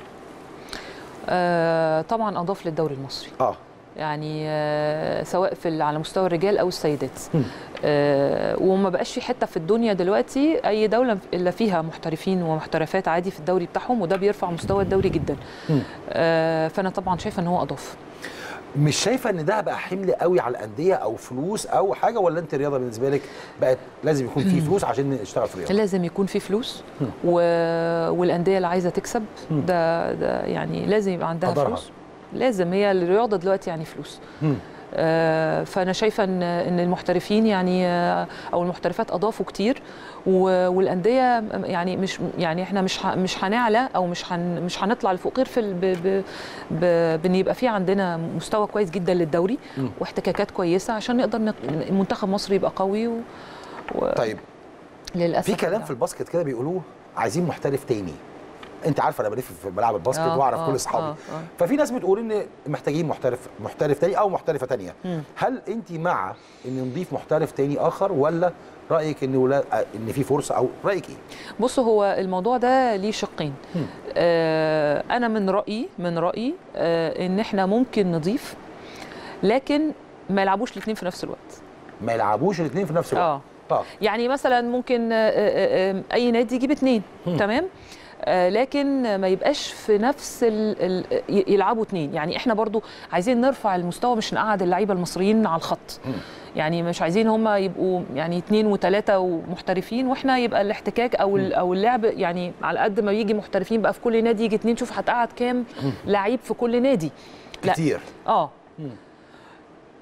آه طبعا اضاف للدوري المصري اه يعني آه، سواء في ال- على مستوى الرجال او السيدات آه، وما بقاش في حته في الدنيا دلوقتي اي دوله الا فيها محترفين ومحترفات عادي في الدوري بتاعهم وده بيرفع مستوى الدوري جدا آه، فانا طبعا شايفه ان هو اضاف مش شايفه ان ده بقى حمل قوي على الانديه او فلوس او حاجه ولا انت الرياضه بالنسبه لك بقت لازم يكون في فلوس عشان نشتغل في الرياضه لازم يكون في فلوس و... والانديه اللي عايزه تكسب ده ده يعني لازم يبقى عندها قدرها. فلوس لازم هي الرياضه دلوقتي يعني فلوس مم. آه، فانا شايفه ان ان المحترفين يعني آه، او المحترفات اضافوا كتير و- والانديه يعني مش يعني احنا مش ه- مش هنعلى او مش هن مش هنطلع لفوق غير في ال- ب- ب- ب- بان يبقى في عندنا مستوى كويس جدا للدوري مم. واحتكاكات كويسه عشان نقدر نق- منتخب مصر يبقى قوي و... و... طيب للاسف في كلام لا. في الباسكت كده بيقولوه عايزين محترف تاني انت عارفه انا بلف في ملعب الباسكت آه، واعرف آه، كل اصحابي آه، آه. ففي ناس بتقول ان محتاجين محترف محترف تاني او محترفه تانيه مم. هل انت مع ان نضيف محترف تاني اخر ولا رايك ان ولا ان في فرصه او رايك ايه بص هو الموضوع ده ليه شقين مم. آه انا من رايي من رايي آه ان احنا ممكن نضيف لكن ما يلعبوش الاثنين في نفس الوقت ما يلعبوش الاثنين في نفس الوقت اه اه يعني مثلا ممكن آه، آه، آه، اي نادي يجيب اثنين مم. تمام آه، لكن ما يبقاش في نفس ال ال ي- يلعبوا اثنين يعني احنا برضو عايزين نرفع المستوى مش نقعد اللعيبه المصريين على الخط مم. يعني مش عايزين هم يبقوا يعني اثنين وثلاثه ومحترفين واحنا يبقى الاحتكاك او ال- او اللعب يعني على قد ما يجي محترفين بقى في كل نادي يجي اثنين شوف هتقعد كام لعيب في كل نادي لا. كتير اه مم.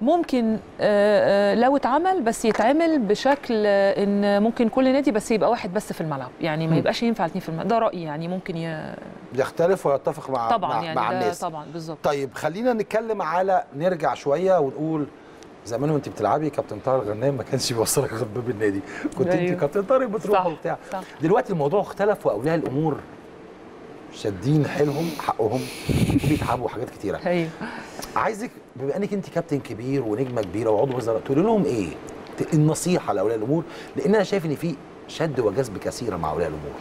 ممكن آه، آه، لو اتعمل بس يتعمل بشكل آه، ان ممكن كل نادي بس يبقى واحد بس في الملعب يعني ما مم. يبقاش ينفع الاثنين في الملعب ده رايي يعني ممكن ي... يختلف ويتفق مع طبعا مع, يعني مع ده الناس طبعا بالظبط طيب خلينا نتكلم على نرجع شويه ونقول زمان وانت بتلعبي كابتن طارق غنام ما كانش بيوصلك غير باب النادي كنت انت أيوه. كابتن طارق بتروح صح، وبتاع صح. دلوقتي الموضوع اختلف واولياء الامور شادين حيلهم حقهم بيتعبوا حاجات كتيره ايوه عايزك بما انك انت كابتن كبير ونجمه كبيره وعضو وزراء تقولي لهم ايه ت- النصيحه لاولياء الامور لان انا شايف ان في شد وجذب كثيره مع اولياء الامور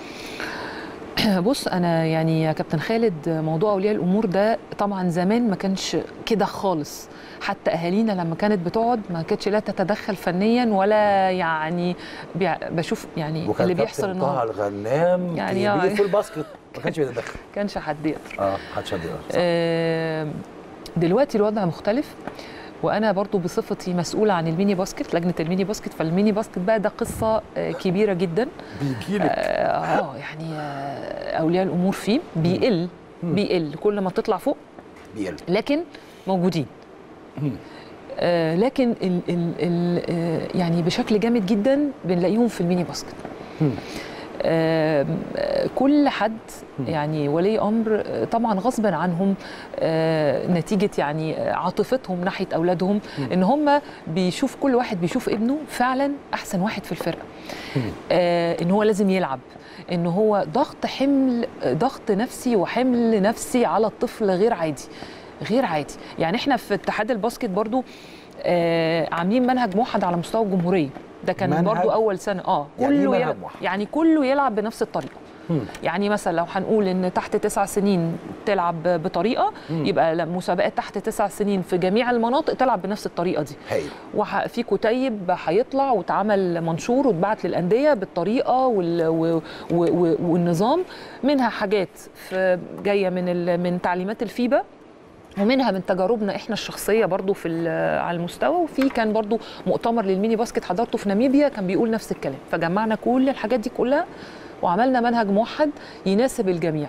بص انا يعني يا كابتن خالد موضوع اولياء الامور ده طبعا زمان ما كانش كده خالص حتى اهالينا لما كانت بتقعد ما كانتش لا تتدخل فنيا ولا يعني بيع- بشوف يعني وكان اللي بيحصل كابتن طه النهارده الغنام يعني يعني آه. في الباسكت ما كانش بيتدخل كانش حد يقدر اه محدش قادر صح. آه، دلوقتي الوضع مختلف وانا برضو بصفتي مسؤوله عن الميني باسكت لجنه الميني باسكت فالميني باسكت بقى ده قصه آه، كبيره جدا بيجي لك اه يعني آه، اولياء الامور فيه بيقل مم. بيقل كل ما تطلع فوق بيقل لكن موجودين مم. آه لكن ال ال ال آه يعني بشكل جامد جدا بنلاقيهم في الميني باسكت مم. آه آه، كل حد مم. يعني ولي امر آه، طبعا غصبا عنهم آه نتيجه يعني آه، عاطفتهم ناحيه اولادهم مم. ان هم بيشوف كل واحد بيشوف ابنه فعلا احسن واحد في الفرقه مم. آه ان هو لازم يلعب ان هو ضغط حمل ضغط نفسي وحمل نفسي على الطفل غير عادي غير عادي يعني احنا في اتحاد الباسكت برضو آه عاملين منهج موحد على مستوى الجمهوريه ده كان منهج؟ برضو اول سنه اه يعني إيه كله منهج يلعب موحد؟ يعني كله يلعب بنفس الطريقه مم. يعني مثلا لو هنقول ان تحت تسع سنين تلعب بطريقه مم. يبقى لا، مسابقات تحت تسع سنين في جميع المناطق تلعب بنفس الطريقه دي هايل وفي كتيب هيطلع واتعمل منشور واتبعت للانديه بالطريقه وال و و و والنظام منها حاجات في جايه من ال من تعليمات الفيبا ومنها من تجاربنا احنا الشخصيه برضو في ال- على المستوى وفي كان برضو مؤتمر للميني باسكت حضرته في ناميبيا كان بيقول نفس الكلام فجمعنا كل الحاجات دي كلها وعملنا منهج موحد يناسب الجميع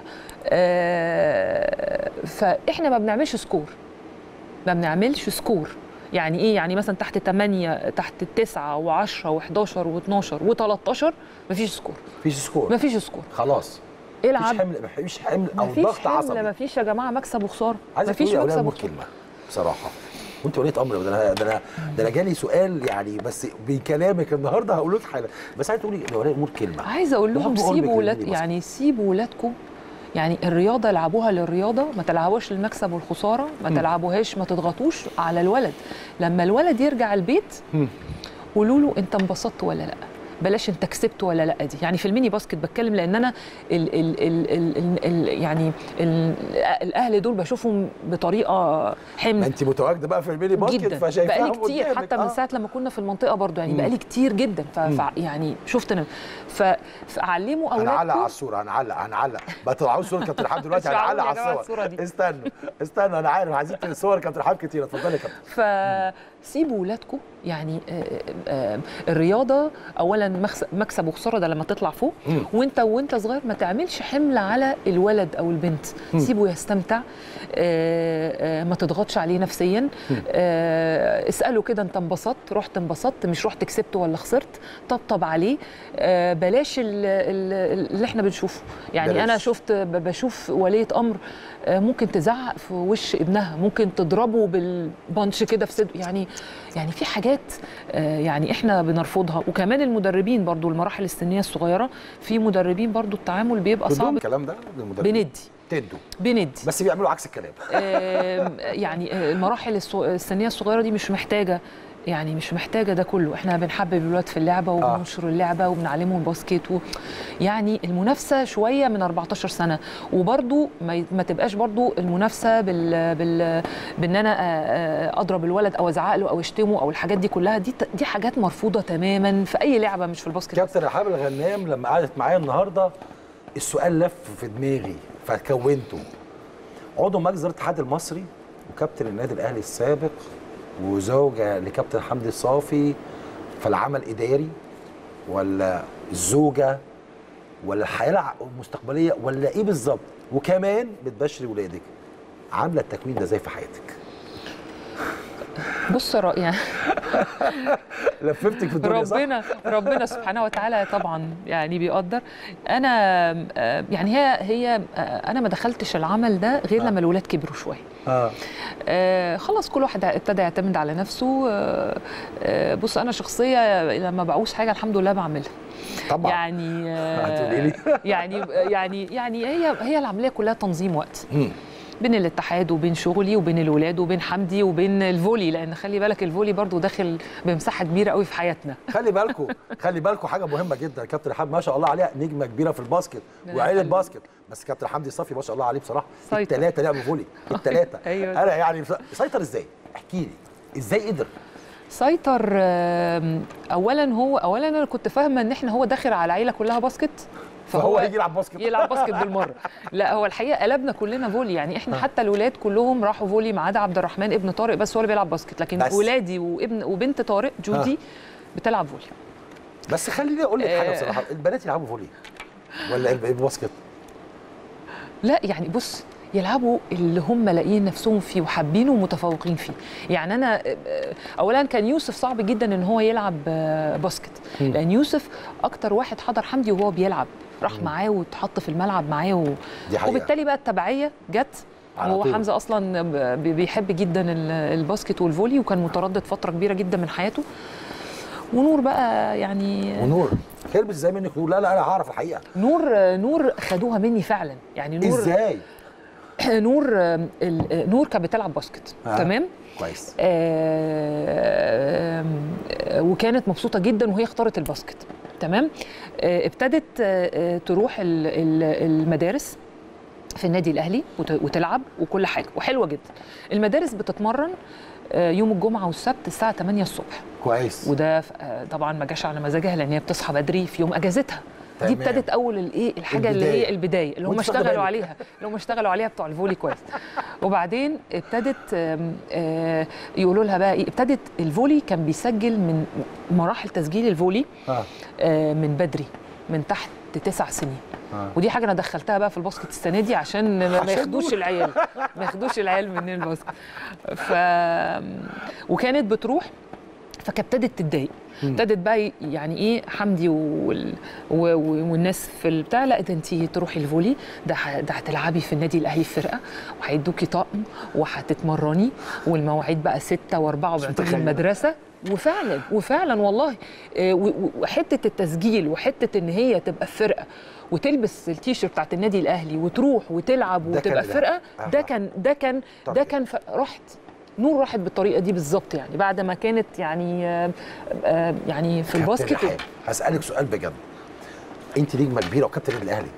آه، فاحنا ما بنعملش سكور ما بنعملش سكور يعني ايه يعني مثلا تحت 8 تحت 9 و10 و11 و12 و13 مفيش سكور مفيش سكور مفيش سكور خلاص مفيش العب حمل مفيش حمل او مفيش ضغط حمل عصبي مفيش يا جماعه مكسب وخساره عايزك مفيش تقولي يا اولاد مكسب امور وخساره كلمه بصراحه وانت وليت امر ده انا ده انا ده انا جالي سؤال يعني بس بكلامك النهارده هقول لك حاجه بس عايز تقولي يا ولاد امور كلمه عايزه اقول لهم بحب قربك سيبوا ولاد للميني باسكت. يعني سيبوا ولادكم يعني الرياضه العبوها للرياضه ما تلعبوهاش للمكسب والخساره ما مم. تلعبوهاش ما تضغطوش على الولد لما الولد يرجع البيت مم. قولوا له انت انبسطت ولا لا بلاش انت كسبت ولا لا دي يعني في الميني باسكت بتكلم لان انا ال ال ال ال ال ال يعني ال الاهل دول بشوفهم بطريقه ما حمل انت متواجده بقى في الميني باسكت جدا فشايفاهم بقالي كتير قدامك. حتى من آه. ساعه لما كنا في المنطقه برضو يعني مم. بقالي كتير جدا ف مم. ف- يعني شفت انا ف فعلموا هنعلق على اولادكم الصوره هنعلق هنعلق ما تطلعوش صوره كابتن رحاب دلوقتي مش هنعلق معقول يا على جماعة الصور الصورة دي. استنوا استنوا انا عارف عايزين صور كابتن رحاب كتير اتفضلي يا كابتن فسيبوا ولادكم يعني آه، آه، الرياضه اولا مكس- مكسب وخساره ده لما تطلع فوق مم. وانت وانت صغير ما تعملش حمل على الولد او البنت مم. سيبه يستمتع آه، آه، ما تضغطش عليه نفسيا آه، اساله كده انت انبسطت رحت انبسطت مش رحت كسبت ولا خسرت طبطب عليه آه، بلاش ال- ال- اللي احنا بنشوفه يعني بلاش. انا شفت ب- بشوف وليه امر آه، ممكن تزعق في وش ابنها ممكن تضربه بالبانش كده في صدره يعني يعني في حاجات آه، يعني احنا بنرفضها وكمان المدربين برضو المراحل السنيه الصغيره في مدربين برضو التعامل بيبقى بدون صعب الكلام ده للمدربين بندي تدوا بندي بس بيعملوا عكس الكلام آم، يعني آه، المراحل الص- السنيه الصغيره دي مش محتاجه يعني مش محتاجه ده كله احنا بنحبب الولاد في اللعبه وبننشر اللعبه وبنعلمهم الباسكت و... يعني المنافسه شويه من 14 سنه وبرضو ما, ي- ما تبقاش برضو المنافسه بال... بال... بان انا آه، آه، اضرب الولد او ازعق له او اشتمه او الحاجات دي كلها دي ت- دي حاجات مرفوضه تماما في اي لعبه مش في الباسكت بس. كابتن رحاب الغنام لما قعدت معايا النهارده السؤال لف في دماغي فكونته عضو مجلس الاتحاد المصري وكابتن النادي الاهلي السابق وزوجه لكابتن حمدي الصافي فالعمل اداري ولا الزوجه ولا الحياه الع- المستقبليه ولا ايه بالظبط وكمان بتبشري ولادك عامله التكوين ده ازاي في حياتك بص را- يعني لففتك في الدنيا صح؟ ربنا ربنا سبحانه وتعالى طبعا يعني بيقدر انا آه، يعني هي هي آه، انا ما دخلتش العمل ده غير آه. لما الولاد كبروا شويه اه آه، خلاص كل واحد ابتدى يعتمد على نفسه آه، آه، بص انا شخصيه لما بعوز حاجه الحمد لله بعملها طبعا يعني آه، هتقولي لي؟ يعني يعني يعني هي هي العمليه كلها تنظيم وقت مم. بين الاتحاد وبين شغلي وبين الولاد وبين حمدي وبين الفولي لان خلي بالك الفولي برضو داخل بمساحه كبيره قوي في حياتنا خلي بالكم خلي بالكم حاجه مهمه جدا كابتن حمدي ما شاء الله عليها نجمه كبيره في الباسكت ربنا وعيله يخليك. باسكت بس كابتن حمدي صافي ما شاء الله عليه بصراحه سيطر. الثلاثه لعبوا فولي الثلاثه أيوة. انا يعني سيطر ازاي؟ احكي لي ازاي قدر؟ سيطر آم، اولا هو اولا انا كنت فاهمه ان احنا هو داخل على عيله كلها باسكت فهو يجي يلعب باسكت يلعب باسكت بالمره لا هو الحقيقه قلبنا كلنا فولي يعني احنا حتى الولاد كلهم راحوا فولي ما عدا عبد الرحمن ابن طارق بس هو اللي بيلعب باسكت لكن بس. ولادي وابن وبنت طارق جودي بتلعب فولي بس خليني اقول لك حاجه آه. بصراحه البنات يلعبوا فولي ولا الباسكت؟ لا يعني بص يلعبوا اللي هم لاقيين نفسهم فيه وحابينه ومتفوقين فيه يعني انا آه، اولا كان يوسف صعب جدا ان هو يلعب آه، باسكت مم. لان يوسف اكتر واحد حضر حمدي وهو بيلعب راح معاه واتحط في الملعب معاه و... دي حقيقه وبالتالي بقى التبعيه جت على هو طول. حمزه اصلا ب- بيحب جدا ال- الباسكت والفولي وكان متردد فتره كبيره جدا من حياته ونور بقى يعني ونور كلمة ازاي منك نور لا لا انا هعرف الحقيقه نور نور خدوها مني فعلا يعني نور ازاي؟ نور ال- نور كانت بتلعب باسكت آه. تمام كويس آه، آه، وكانت مبسوطه جدا وهي اختارت الباسكت تمام آه، ابتدت آه، آه، تروح ال- ال- المدارس في النادي الاهلي وت- وتلعب وكل حاجه وحلوه جدا المدارس بتتمرن آه، يوم الجمعه والسبت الساعه 8 الصبح كويس وده ف- آه، طبعا ما جاش على مزاجها لان هي بتصحى بدري في يوم اجازتها دي تمام. ابتدت اول الايه الحاجه اللي البداية. هي البدايه اللي هم وأنت واخدة اشتغلوا بالك. عليها اللي هم اشتغلوا عليها بتوع الفولي كويس وبعدين ابتدت آم، آه، يقولوا لها بقى ايه ابتدت الفولي كان بيسجل من مراحل تسجيل الفولي اه آه، من بدري من تحت تسع سنين آه. ودي حاجه انا دخلتها بقى في الباسكت السنه دي عشان ما- ما عشان ياخدوش دول. العيال ما ياخدوش العيال من الباسكت ف وكانت بتروح فكانت ابتدت تتضايق ابتدت بقى يعني ايه حمدي وال... و... و... والناس في البتاع لا ده انت تروحي الفولي ده ح... ده هتلعبي في النادي الاهلي في فرقه وهيدوكي طقم وهتتمرني والمواعيد بقى ستة وأربعة وبعدين متخيلة. المدرسة وفعلا وفعلا والله آه، و- و- وحتة التسجيل وحتة إن هي تبقى في فرقة وتلبس التيشيرت بتاعت النادي الأهلي وتروح وتلعب ده كان وتبقى ده. في فرقة آه. ده كان ده كان ده طبيعي. كان ف... رحت نور راحت بالطريقه دي بالظبط يعني بعد ما كانت يعني آه، آه، يعني في كابتن الباسكت رحاب، هسألك سؤال بجد انت نجمه كبيره وكابتن النادي الاهلي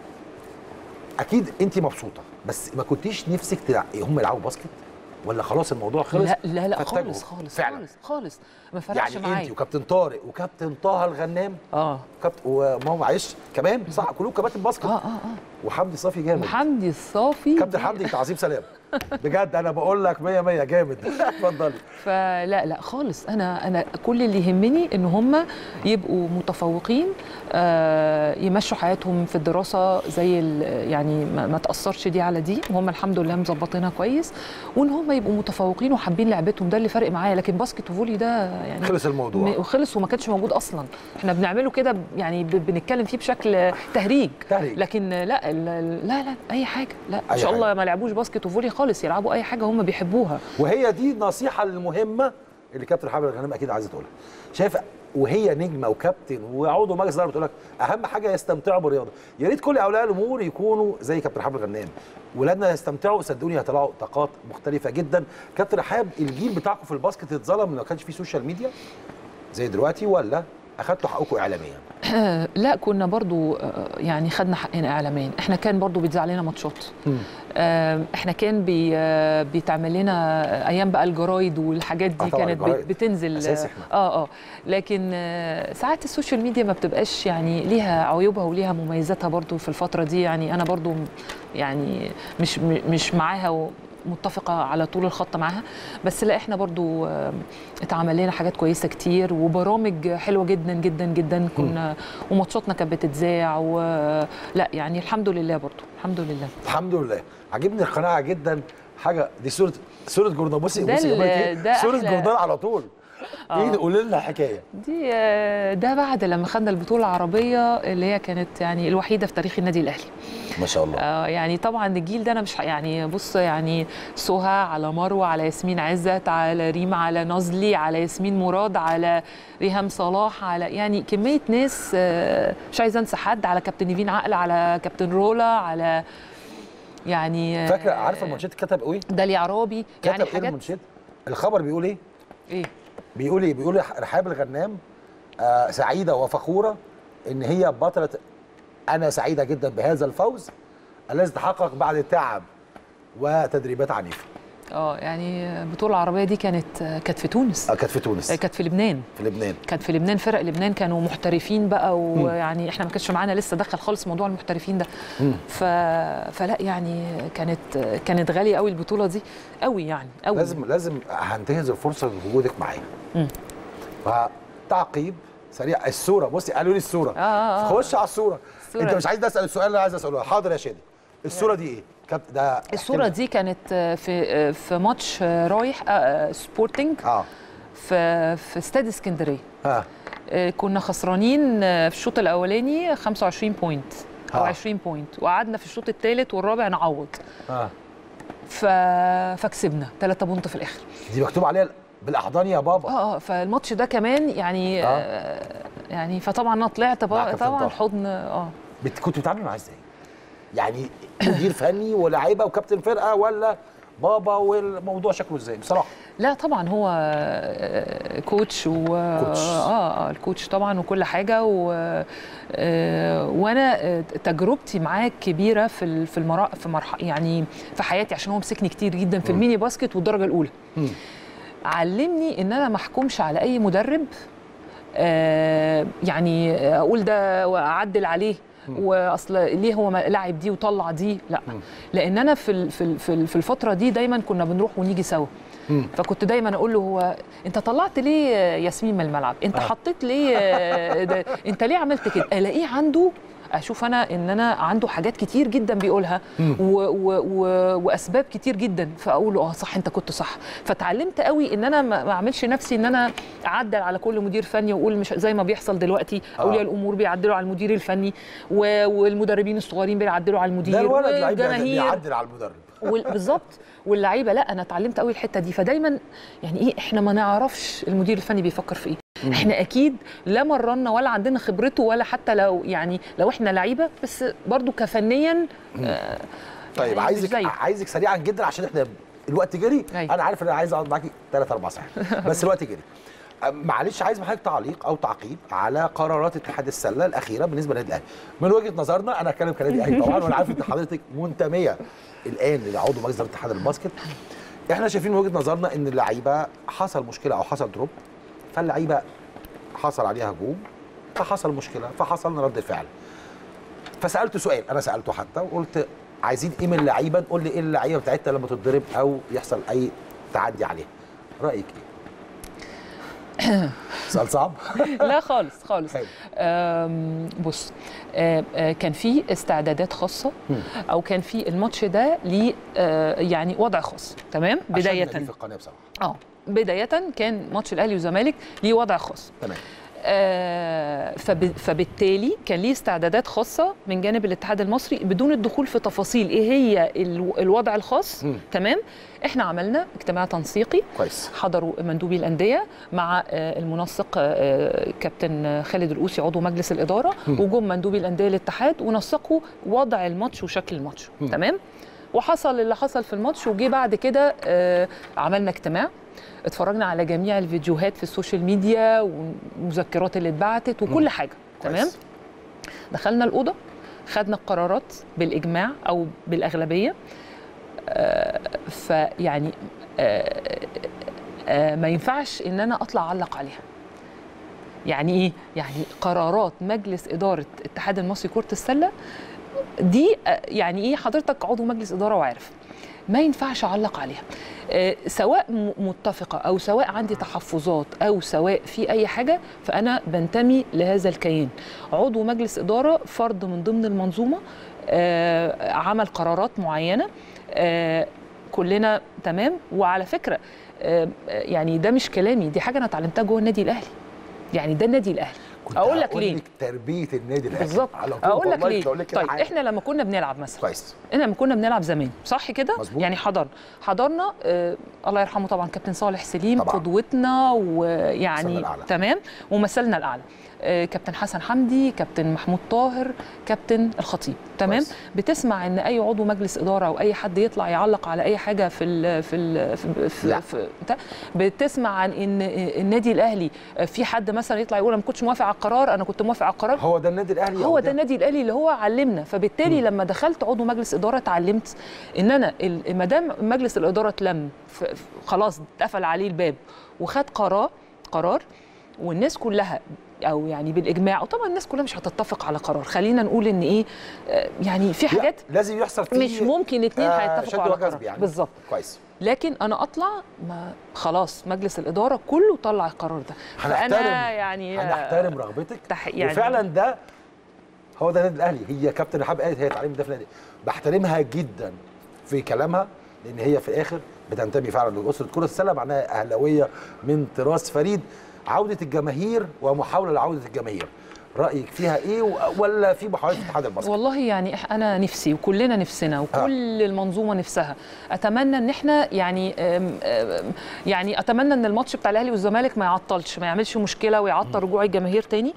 اكيد انت مبسوطه بس ما كنتيش نفسك تلع... هم يلعبوا باسكت ولا خلاص الموضوع خلص لا لا لا فاتجهوا. خالص خالص فعلا خالص خالص ما فرقش يعني معايا انت وكابتن طارق وكابتن طه الغنام اه وكابتن وما هو معلش كمان صح كلهم كباتن باسكت اه اه اه وحمدي صافي جامد وحمدي الصافي كابتن حمدي تعظيم سلام بجد انا بقول لك 100 100 جامد اتفضلي فلا لا خالص انا انا كل اللي يهمني ان هم يبقوا متفوقين آه يمشوا حياتهم في الدراسه زي ال- يعني ما, ما تاثرش دي على دي وهم الحمد لله مظبطينها كويس وان هم يبقوا متفوقين وحابين لعبتهم ده اللي فارق معايا لكن باسكت وفولي ده يعني خلص الموضوع م- وخلص وما كانش موجود اصلا احنا بنعمله كده ب- يعني ب- بنتكلم فيه بشكل تهريج تهريج. لكن لا ال- لا لا اي حاجه لا أي ان شاء الله حاجة. ما لعبوش باسكت وفولي خالص يلعبوا اي حاجه هم بيحبوها وهي دي النصيحه المهمه اللي كابتن حامد الغنام اكيد عايزه تقولها شايف وهي نجمه وكابتن وعضو مجلس الاداره بتقول لك اهم حاجه يستمتعوا بالرياضه يا ريت كل اولياء الامور يكونوا زي كابتن حامد الغنام ولادنا يستمتعوا صدقوني هيطلعوا طاقات مختلفه جدا كابتن رحاب الجيل بتاعكم في الباسكت اتظلم ما كانش فيه سوشيال ميديا زي دلوقتي ولا اخدتوا حقكم اعلاميا لا كنا برضو آه، يعني خدنا حقنا اعلاميا احنا كان برضو بيتذاع لنا ماتشات آه، احنا كان بي آه، بيتعمل لنا ايام بقى الجرايد والحاجات دي آه طبعاً كانت الجرايد. بت- بتنزل أساسي إحنا. اه اه لكن آه، ساعات السوشيال ميديا ما بتبقاش يعني ليها عيوبها وليها مميزاتها برضو في الفتره دي يعني انا برضو م- يعني مش م- مش معاها و- متفقه على طول الخط معاها بس لا احنا برضو آه، اتعمل لنا حاجات كويسه كتير وبرامج حلوه جدا جدا جدا كنا وماتشاتنا كانت بتتذاع ولا يعني الحمد لله برضو الحمد لله الحمد لله عجبني القناعه جدا حاجه دي صوره صوره جوردان بصي ده بصي ال- جمالك ايه ده صوره أحلى- جوردان على طول ايه ده؟ قولي لنا حكايه دي آه، ده بعد لما خدنا البطوله العربيه اللي هي كانت يعني الوحيده في تاريخ النادي الاهلي ما شاء الله آه، يعني طبعا الجيل ده انا مش ح- يعني بص يعني سهى على مروه على ياسمين عزت على ريم على نازلي على ياسمين مراد على ريهام صلاح على يعني كميه ناس آه، مش عايزه انسى حد على كابتن نيفين عقل على كابتن رولا على يعني آه، فاكره عارفه المانشيت كتب ايه داليا عرابي كتب يعني ايه حاجات المانشيت الخبر بيقول ايه ايه بيقول ايه بيقول رحاب الغنام آه سعيده وفخوره ان هي بطله انا سعيده جدا بهذا الفوز الذي تحقق بعد تعب وتدريبات عنيفه اه يعني البطوله العربيه دي كانت كانت في تونس آه كانت في تونس كانت في لبنان في لبنان كانت في لبنان فرق لبنان كانوا محترفين بقى ويعني احنا ما كانش معانا لسه دخل خالص موضوع المحترفين ده ف... فلا يعني كانت كانت غاليه قوي البطوله دي قوي يعني قوي لازم لازم هنتهز الفرصه بوجودك معايا مم. فتعقيب سريع الصوره بصي قالوا لي الصوره آه، آه، آه. خش على الصوره الصورة انت دي. مش عايز تسال السؤال اللي انا عايز اساله حاضر يا شادي الصوره دي ايه كابت ده الصوره دي كانت في في ماتش رايح آه، سبورتنج اه في في استاد اسكندريه ها آه، كنا خسرانين آه، في الشوط الاولاني 25 بوينت او آه. 20 بوينت وقعدنا في الشوط الثالث والرابع نعوض ها ف... فكسبنا 3 بونت في الاخر دي مكتوب عليها بالاحضان يا بابا اه اه فالماتش ده كمان يعني آه. آه. يعني فطبعا انا طلعت مع بقى كابتن طبعا طه. حضن اه بت... كنت بتتعاملي معاه ازاي؟ يعني مدير فني ولاعيبه وكابتن فرقه ولا بابا والموضوع شكله ازاي بصراحه؟ لا طبعا هو آه، كوتش و كوتش. اه اه الكوتش طبعا وكل حاجه و آه، وانا آه، تجربتي معاه كبيره في ال- في المرا في مرحله يعني في حياتي عشان هو مسكني كتير جدا في الميني باسكت والدرجه الاولى مم. علمني ان انا ما احكمش على اي مدرب آه يعني اقول ده واعدل عليه واصل ليه هو ما لعب دي وطلع دي لا لان انا في ال- في ال- في ال- في الفتره دي دايما كنا بنروح ونيجي سوا مم. فكنت دايما اقول له هو انت طلعت ليه ياسمين من الملعب انت آه. حطيت ليه آه، ده انت ليه عملت كده الاقيه عنده اشوف انا ان انا عنده حاجات كتير جدا بيقولها و و و واسباب كتير جدا فاقول له اه صح انت كنت صح فتعلمت قوي ان انا ما ما اعملش نفسي ان انا اعدل على كل مدير فني واقول مش زي ما بيحصل دلوقتي آه. اولياء الامور بيعدلوا على المدير الفني و- والمدربين الصغيرين بيعدلوا على المدير ده الولد لعيب والجماهير بيعدل على المدرب وال- بالظبط واللعيبه لا انا اتعلمت قوي الحته دي فدايما يعني ايه احنا ما نعرفش المدير الفني بيفكر في ايه احنا اكيد لا مرنا ولا عندنا خبرته ولا حتى لو يعني لو احنا لعيبه بس برضو كفنيا آه طيب يعني مش عايزك زيه. عايزك سريعا جدا عشان احنا الوقت جري أيوة. انا عارف ان انا عايز اقعد معاكي ثلاث اربع ساعات بس الوقت جري أم- معلش عايز من حضرتك تعليق او تعقيب على قرارات اتحاد السله الاخيره بالنسبه للنادي الاهلي من وجهه نظرنا انا اتكلم كنادي اهلي طبعا وانا عارف ان حضرتك منتميه الان لعضو مجلس اداره اتحاد الباسكت احنا شايفين من وجهه نظرنا ان اللعيبه حصل مشكله او حصل دروب فاللعيبه حصل عليها هجوم فحصل مشكله فحصل رد فعل فسالته سؤال انا سالته حتى وقلت عايزين ايه من اللعيبه نقول لي ايه اللعيبه بتاعتنا لما تتضرب او يحصل اي تعدي عليها رايك ايه سؤال صعب لا خالص خالص حلو. آم، بص آه، آه، كان في استعدادات خاصه او كان في الماتش ده ليه آه، يعني وضع خاص تمام عشان بدايه نلاقيه في القناه بصراحه اه بدايه كان ماتش الاهلي والزمالك ليه وضع خاص تمام آه، فب- فبالتالي كان ليه استعدادات خاصه من جانب الاتحاد المصري بدون الدخول في تفاصيل ايه هي ال- الوضع الخاص مم. تمام احنا عملنا اجتماع تنسيقي كويس حضروا مندوبي الانديه مع آه، المنسق آه، كابتن خالد القوسي عضو مجلس الاداره وجم مندوبي الانديه الاتحاد ونسقوا وضع الماتش وشكل الماتش تمام وحصل اللي حصل في الماتش وجي بعد كده آه، عملنا اجتماع اتفرجنا على جميع الفيديوهات في السوشيال ميديا والمذكرات اللي اتبعتت وكل حاجه تمام كويس. دخلنا الاوضه خدنا القرارات بالاجماع او بالاغلبيه آه، فيعني آه، آه، ما ينفعش ان انا اطلع اعلق عليها يعني ايه يعني قرارات مجلس اداره الاتحاد المصري كره السله دي آه، يعني ايه حضرتك عضو مجلس اداره وعارف ما ينفعش اعلق عليها آه، سواء م- متفقه او سواء عندي تحفظات او سواء في اي حاجه فانا بنتمي لهذا الكيان عضو مجلس اداره فرد من ضمن المنظومه آه، عمل قرارات معينه آه، كلنا تمام وعلى فكره آه، آه، يعني ده مش كلامي دي حاجه انا اتعلمتها جوه النادي الاهلي يعني ده النادي الاهلي كنت اقول لك هقول ليه لك تربيه النادي الاهلي بالظبط على طول اقول لك والله ليه كنت هقول لك كده طيب حاجة. احنا لما كنا بنلعب مثلا كويس احنا لما كنا بنلعب زمان صح كده مظبوط. يعني حضرنا حضرنا آه الله يرحمه طبعا كابتن صالح سليم طبعاً. قدوتنا مثلنا ويعني الأعلى. تمام ومثلنا الاعلى آه كابتن حسن حمدي كابتن محمود طاهر كابتن الخطيب تمام كويس. بتسمع ان اي عضو مجلس اداره او اي حد يطلع يعلق على اي حاجه في ال في ال في, لا. في, في بتاع. بتسمع عن ان النادي الاهلي في حد مثلا يطلع يقول انا ما كنتش موافق على القرار انا كنت موافق على القرار هو ده النادي الاهلي هو أو ده النادي الاهلي اللي هو علمنا فبالتالي لما دخلت عضو مجلس اداره اتعلمت ان انا ال- ما دام مجلس الاداره اتلم ف- ف- خلاص اتقفل عليه الباب وخد قرار قرار والناس كلها او يعني بالاجماع وطبعا الناس كلها مش هتتفق على قرار خلينا نقول ان ايه آه، يعني في لا، حاجات لازم يحصل فيه مش ممكن اتنين آه، هيتفقوا شد على وجذب قرار يعني بالظبط كويس لكن انا اطلع ما خلاص مجلس الاداره كله طلع القرار ده هنحترم فانا يعني هنحترم رغبتك تح- يعني- وفعلا ده هو ده النادي الاهلي هي كابتن رحاب قالت هي تعليم ده في النادي بحترمها جدا في كلامها لان هي في الاخر بتنتمي فعلا لاسره كره السله معناها اهلاويه من طراز فريد عوده الجماهير ومحاوله لعوده الجماهير رايك فيها ايه و- ولا في محاولات اتحاد الباسكت والله يعني إح- انا نفسي وكلنا نفسنا وكل المنظومه نفسها اتمنى ان احنا يعني أم- أم- يعني اتمنى ان الماتش بتاع الاهلي والزمالك ما يعطلش ما يعملش مشكله ويعطل رجوع الجماهير تاني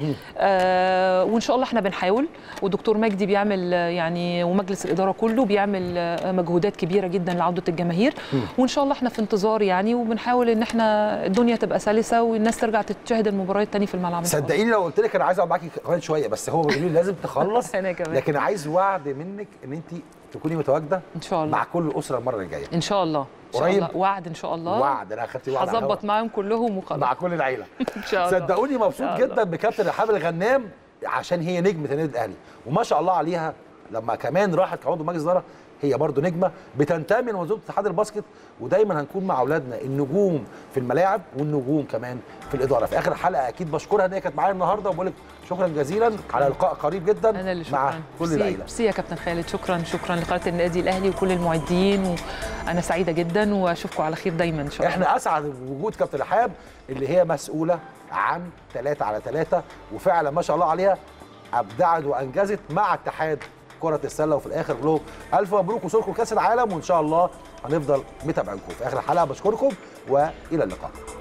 آه وان شاء الله احنا بنحاول والدكتور مجدي بيعمل آه، يعني ومجلس الاداره كله بيعمل آه، مجهودات كبيره جدا لعوده الجماهير وان شاء الله احنا في انتظار يعني وبنحاول ان احنا الدنيا تبقى سلسه والناس ترجع تشاهد المباريات تاني في الملعب إن شاء الله. صدقيني لو قلت لك انا عايز اقعد معاكي كمان شويه بس هو بيقول لي لازم تخلص أنا كمان. لكن عايز وعد منك ان انت تكوني متواجده ان شاء الله مع كل الاسره المره اللي جايه ان شاء الله ان شاء قريب؟ الله وعد ان شاء الله وعد انا اخدت وعد على هظبط الهوا. معاهم كلهم وخلاص مع كل العيله ان شاء الله صدقوني إن مبسوط شاء الله. جدا بكابتن رحاب الغنام عشان هي نجمه النادي الاهلي وما شاء الله عليها لما كمان راحت كعضو مجلس اداره هي برضو نجمه بتنتمي لمنظومه اتحاد الباسكت ودايما هنكون مع اولادنا النجوم في الملاعب والنجوم كمان في الاداره في اخر الحلقه اكيد بشكرها ان هي كانت معايا النهارده وبقول لك شكرا جزيلا على لقاء قريب جدا انا اللي شكرا مع كل ميرسي- العيله ميرسي يا كابتن خالد شكرا شكرا لقناه النادي الاهلي وكل المعدين وانا سعيده جدا واشوفكم على خير دايما ان شاء الله احنا اسعد بوجود كابتن رحاب اللي هي مسؤوله عن ثلاثة على ثلاثة وفعلا ما شاء الله عليها ابدعت وانجزت مع اتحاد كرة السلة وفي الاخر بقول لهم الف مبروك وصولكم كاس العالم وان شاء الله هنفضل متابعينكم في اخر الحلقة بشكركم والى اللقاء